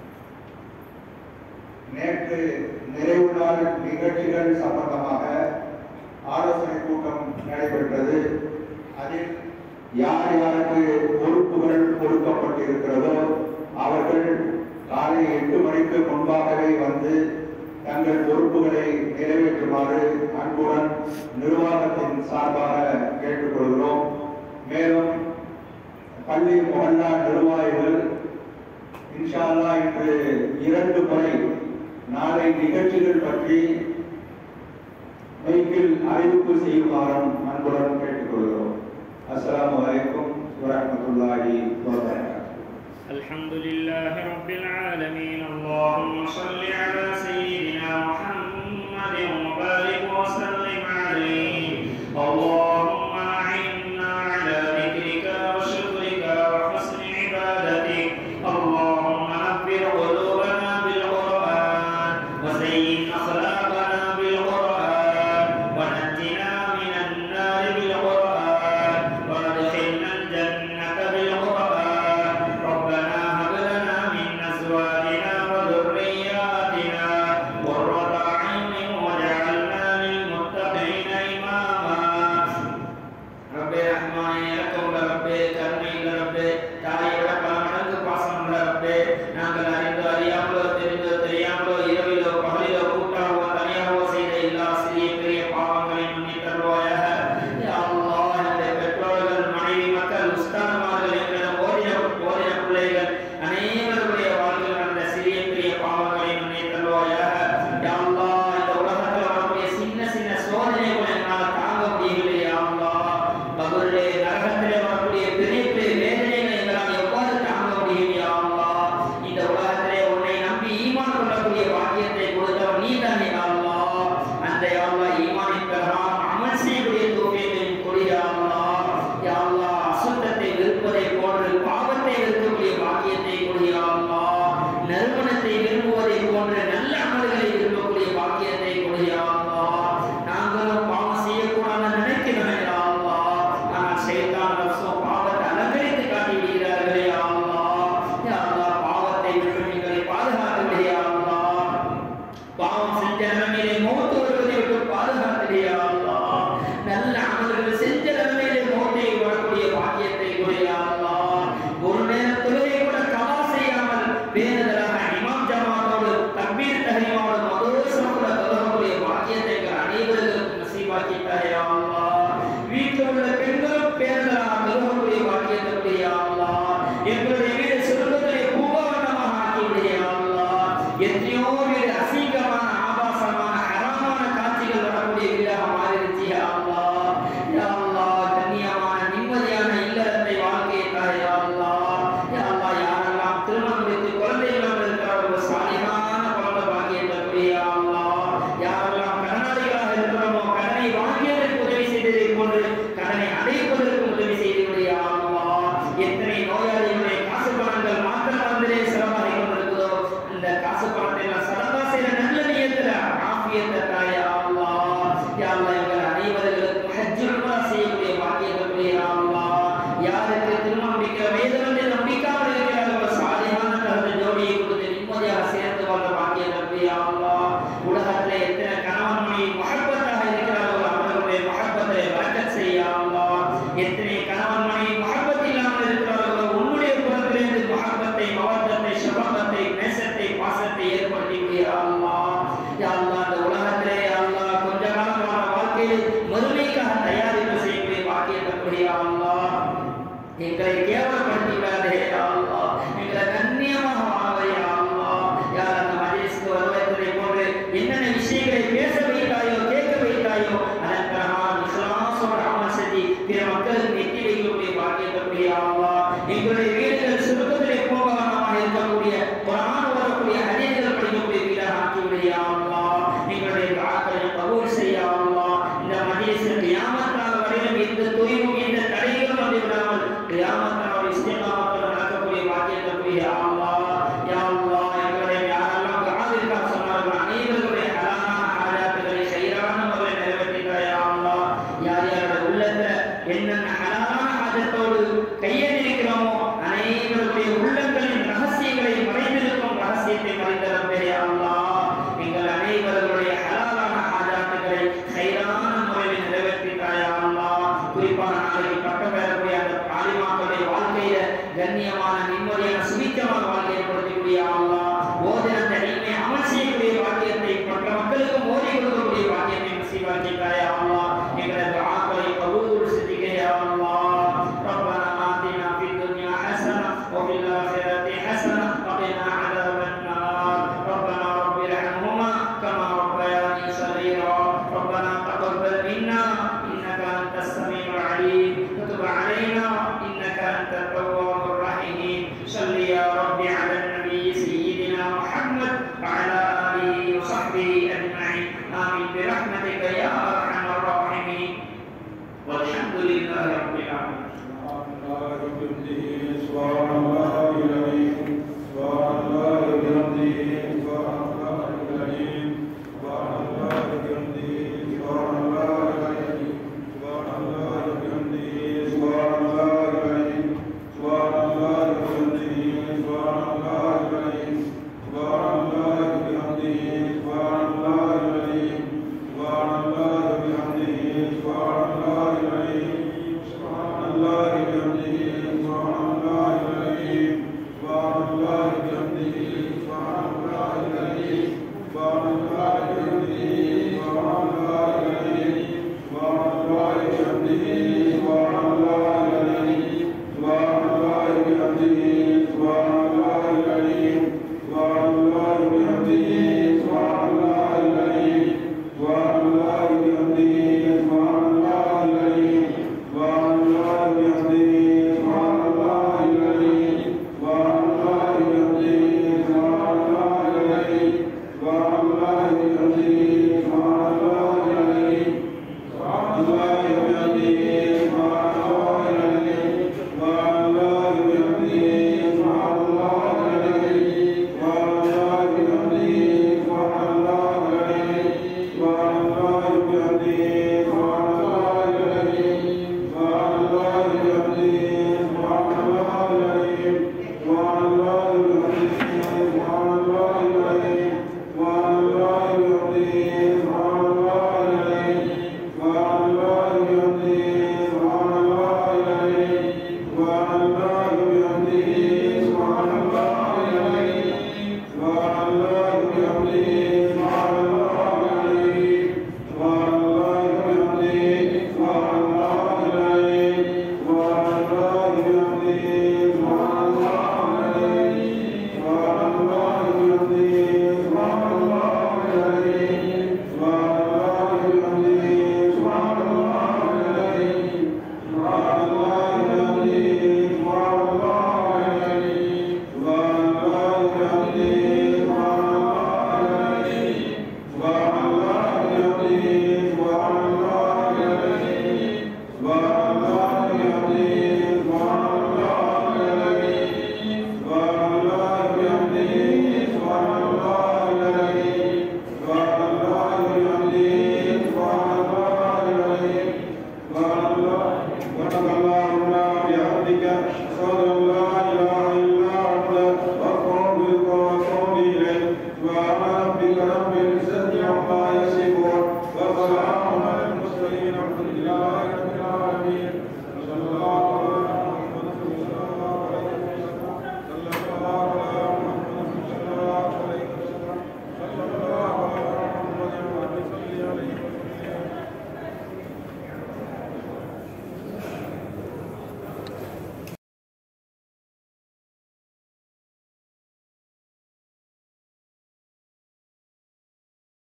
நேற்று நிறைவு நாள் நிகழ்ச்சிகள் சம்பந்தமாக ஆலோசனை கூட்டம் நடைபெற்றது அதில் யார் யாருக்கு பொறுப்புகள் கொடுக்கப்பட்டிருக்கிறதோ அவர்கள் காலை எட்டு மணிக்கு முன்பாகவே வந்து தங்கள் பொறுப்புகளை நிறைவேற்றுமாறு அன்புடன் நிர்வாகத்தின் சார்பாக கேட்டுக்கொள்கிறோம் மேலும் பள்ளி மொஹல்லா நிர்வாகிகள் இன்ஷா அல்லாஹ் இன்று இரண்டு முறை நாளை நிகழ்ச்சிகள் பற்றி மைக்கில் அறிவிப்பு செய்யுமாறும் அன்புடன் கேட்டுக்கொள்கிறோம் அஸ்ஸலாமு அலைக்கும் வரஹ்மத்துல்லாஹி வபரகாத்துஹு
الحمد لله رب العالمين اللهم صل على سيدنا محمد وبارك وسلم عليه اللهم أعنا على ذكرك وشكرك وحسن عبادتك اللهم نبر قلوبنا بالقرآن وزين أخلاقنا بالقرآن ونجنا من النار بالقرآن وادخلنا الجنة بالقرآن ربنا هب لنا من أزواجنا وذرياتنا قرة أعين واجعلنا للمتقين إماما ரப்பே ரஹ்மானே இறக்கமுள்ள ரப்பே கருணையுள்ள ரப்பே தாயோட பல மடங்கு பாசமுள்ள ரப்பே நாங்கள் அறிந்து அறியாமலோ தெரிந்தோ தெரியாமலோ இரவிலோ பகலிலோ கூட்டாகவோ தனியாகவோ செய்த எல்லா சிறிய பெரிய பாவங்களையும் மன்னித்தருவாயாக யா அல்லாஹ் என்னுடைய பெற்றோர்கள் மனைவி மக்கள் உஸ்தான்மார்கள் எங்களிடம் ஓதின ஓதின பிள்ளைகள் அனைவருடைய வாழ்வில் நடந்த சிறிய பெரிய பாவங்களை மன்னித்தருவாயாக யா அல்லாஹ் இந்த உலகத்தில் வரக்கூடிய சின்ன சின்ன சோதனைகளை என்னால் தாங்க முடியவில்லை யா அல்லாஹ் பகவருடைய நரகத்திலே வரக்கூடிய பெரிய பெரிய வேதனைகளை எங்களால் எவ்வாறு தாங்க முடியும் யா அல்லாஹ் இந்த உலகத்திலே உன்னை நம்பி ஈமான் கொள்ளக்கூடிய பாக்கியத்தை கொடுத்தவன் நீ தான் யா அல்லாஹ் அந்த யா அல்லாஹ் ஈமானின் பிரகாரம் அமல் செய்யக்கூடிய தோப்பியத்தையும் கொடு யா அல்லாஹ் யா அல்லாஹ் அசுத்தத்தை வெறுப்பதை போன்று பாவத்தை வெறுக்கக்கூடிய பாக்கியத்தை கொடு யா அல்லாஹ் நறுமணத்தை விரும்புவதை போன்று நல்ல அமல்களை விரும்பக்கூடிய பாக்கியத்தை கொடு யா அல்லாஹ் நாங்களும் பாவம் செய்யக்கூடாதுன்னு நினைக்கிறோம் யா அல்லாஹ் ஆனால் ஷைத்தான் நஃப்ஸும் பாவத்தை அலங்கரித்து காட்டி விடுகிறார்களே யா அல்லாஹ் யா அல்லாஹ் பாவத்தை விட்டு எங்களை பாதுகாத்துவிடு யா அல்லாஹ் பாவம் செஞ்ச நிலைமையிலே மௌத்து வருவதை விட்டு பாதுகாத்துவிடு யா அல்லாஹ் நல்ல அமல்கள் செஞ்ச நிலைமையிலே மௌத்தை வரக்கூடிய பாக்கியத்தை கொடு யா அல்லாஹ் ஒரு நேரம் தொழுகை கூட கவா செய்யாமல் வேறுதலாக இமாம் ஜமாத்தோடு தக்பீர் தஹரீமோடு மதோசமோடு தொழக்கூடிய பாக்கியத்தை எங்கள் அனைவருக்கும் நசீபாக்கிட்டாய் யா அல்லாஹ் வீட்டில் உள்ள பெண்களும் பேருந்தலாக தொழக்கூடிய பாக்கியத்தை கொடு யா அல்லாஹ் எங்களுடைய வீடு சொர்க்கத்திலே பூபாவனமாக ஆக்கி விடு யா அல்லாஹ் எத்தனையோ வீடு அசீகமான ஆபாசமான ஹராமான காட்சிகள் வரக்கூடிய வீடாக மாறிடுச்சு யா அல்லாஹ் யா அல்லாஹ் கண்ணியமான நிம்மதியான இல்லறத்தை வாழ்க்கையை தாய் யா அல்லாஹ் யா அல்லாஹ் யாரெல்லாம் திருமணம் முடித்து குழந்தை இல்லாமல் இருக்கிறவர்கள் சாலிகான குழந்தை பாக்கியத்தை கொடு யா அல்லாஹ் யாரெல்லாம் கடனாளிகளாக இருக்கிறோமோ கடனை வாங்கியதற்கு உதவி செய்ததை போன்று கடனை அடைப்பதற்கு உதவி செய்து விடு யா அல்லாஹ் எத்தனை நோயாளிகளுடைய காசு பணங்கள் மாற்ற மருந்திலே செலவாகி கொண்டிருக்கிறதோ அந்த காசு பணத்தை எல்லாம் சதகா செய்யற நல்ல நியத்துல ஆஃபியத்தை தாயா அல்லாஹ் யா அல்லாஹ் எங்கள் அனைவர்களுக்கும் ஹஜ்ஜுல் உம்ரா செய்யக்கூடிய பாக்கியத்தை கொடு யா அல்லாஹ் யாருக்கு திருமணம் முடிக்கிற வயது வந்து நம்பிக்காமல் இருக்கிறார்களோ சாலிஹான நல்ல ஜோடியை கொடுத்து நிம்மதியாக சேர்ந்து வாழ பாக்கியத்தை கொடு யா அல்லாஹ் உலகத்திலே எத்தனை கணவன் மனைவி மஹப்பத்தாக இருக்கிறார்களோ அவர்களுடைய மஹப்பத்தை வரக்கத் செய்ய யா அல்லாஹ் எத்தனை கணவன் மனைவி மஹப்பத் இல்லாமல் இருக்கிறார்களோ உன்னுடைய புறத்திலிருந்து மஹப்பத்தை மவத்தத்தை ஷபகத்தை நேசத்தை பாசத்தை ஏற்படுத்தி விடு யா அல்லாஹ் யா அல்லாஹ் இந்த உலகத்திலே யா அல்லாஹ் கொஞ்ச காலம் வாழ வாழ்க்கையில் மறுமைக்காக தயாரிப்பு செய்யக்கூடிய பாக்கியத்தை கொடு யா அல்லாஹ் எங்களை கேவலப்படுத்தி விடாதே யா அல்லாஹ் எங்களை கண்ணியமாக வாழ யா அல்லாஹ் யார் அந்த மஜலிஸ்க்கு வருவதை போன்று என்னென்ன விஷயங்களை பேச வைத்தாயோ கேட்க வைத்தாயோ அதன் பிரகாரம் இஸ்லாமோட அமல் செஞ்சு பிற மக்களுக்கு எட்டி வைக்கக்கூடிய பாக்கியத்தை கொடு யா அல்லாஹ் எங்களுடைய வீடுகள் சுருக்கத்திலே போகவனமாக இருக்கக்கூடிய குரான் வரக்கூடிய ஹதீஸ்கள் படிக்கக்கூடிய வீடாக ஆக்கி விடு யா அல்லாஹ் எங்களுடைய துஆக்களை கபூல் செய்ய யா அல்லாஹ் இந்த மஜலிஸில் கியாமத் நாள் வரையிலும் எந்த தொய்வும் எந்த தடைகளும் வந்து விடாமல் ஆயுதத்தோடு கையெழுந்திருக்கிறோமோ அனைவருடைய உள்ளங்களின் ரகசியங்களை மறைந்திருக்கும் ரகசியத்தை மறைந்தவர் பெரிய அல்லாஹ் எங்கள் அனைவர்களுடைய ஹலாலான ஆஜாத்துகளை சைரான முறையில் நிறைவேற்றிட்டாயா அல்லாஹ் குறிப்பான நாளைக்கு பட்டம் பெறக்கூடிய அந்த ஆலிமாக்களுடைய வாழ்க்கையில கண்ணியமான நிம்மதியான சுபிச்சமான வாழ்க்கை ஏற்படுத்தக்கூடிய அல்லாஹ் ஓதினத்தை நீமே அமல் செய்யக்கூடிய பாக்கியத்தை மற்ற மக்களுக்கும் ஓதி கொடுக்கக்கூடிய பாக்கியத்தை நசீவாக்கிட்டாயா அல்லாஹ் எங்களது ஆக்களை கபூல் செஞ்சுக்கையா அல்லாஹ் ربنا آتنا في الدنيا حسنة وفي الآخرة حسنة وقنا عذاب النار ربنا رب ارحمهما كما ربياني صغيرا ربنا تقبل منا إنك أنت السميع العليم وتب علينا إنك أنت التواب الرحيم صل يا رب على النبي سيدنا محمد وعلى آله وصحبه أجمعين آمين برحمتك يا أرحم الراحمين والحمد لله رب العالمين
سبحان الله العظيم سبحان الله بحمده سبحان الله العظيم سبحان الله بحمده سبحان الله العظيم سبحان الله بحمده سبحان الله العظيم سبحان الله بحمده سبحان الله العظيم سبحان الله بحمده سبحان الله العظيم سبحان الله بحمده سبحان الله العظيم سبحان الله بحمده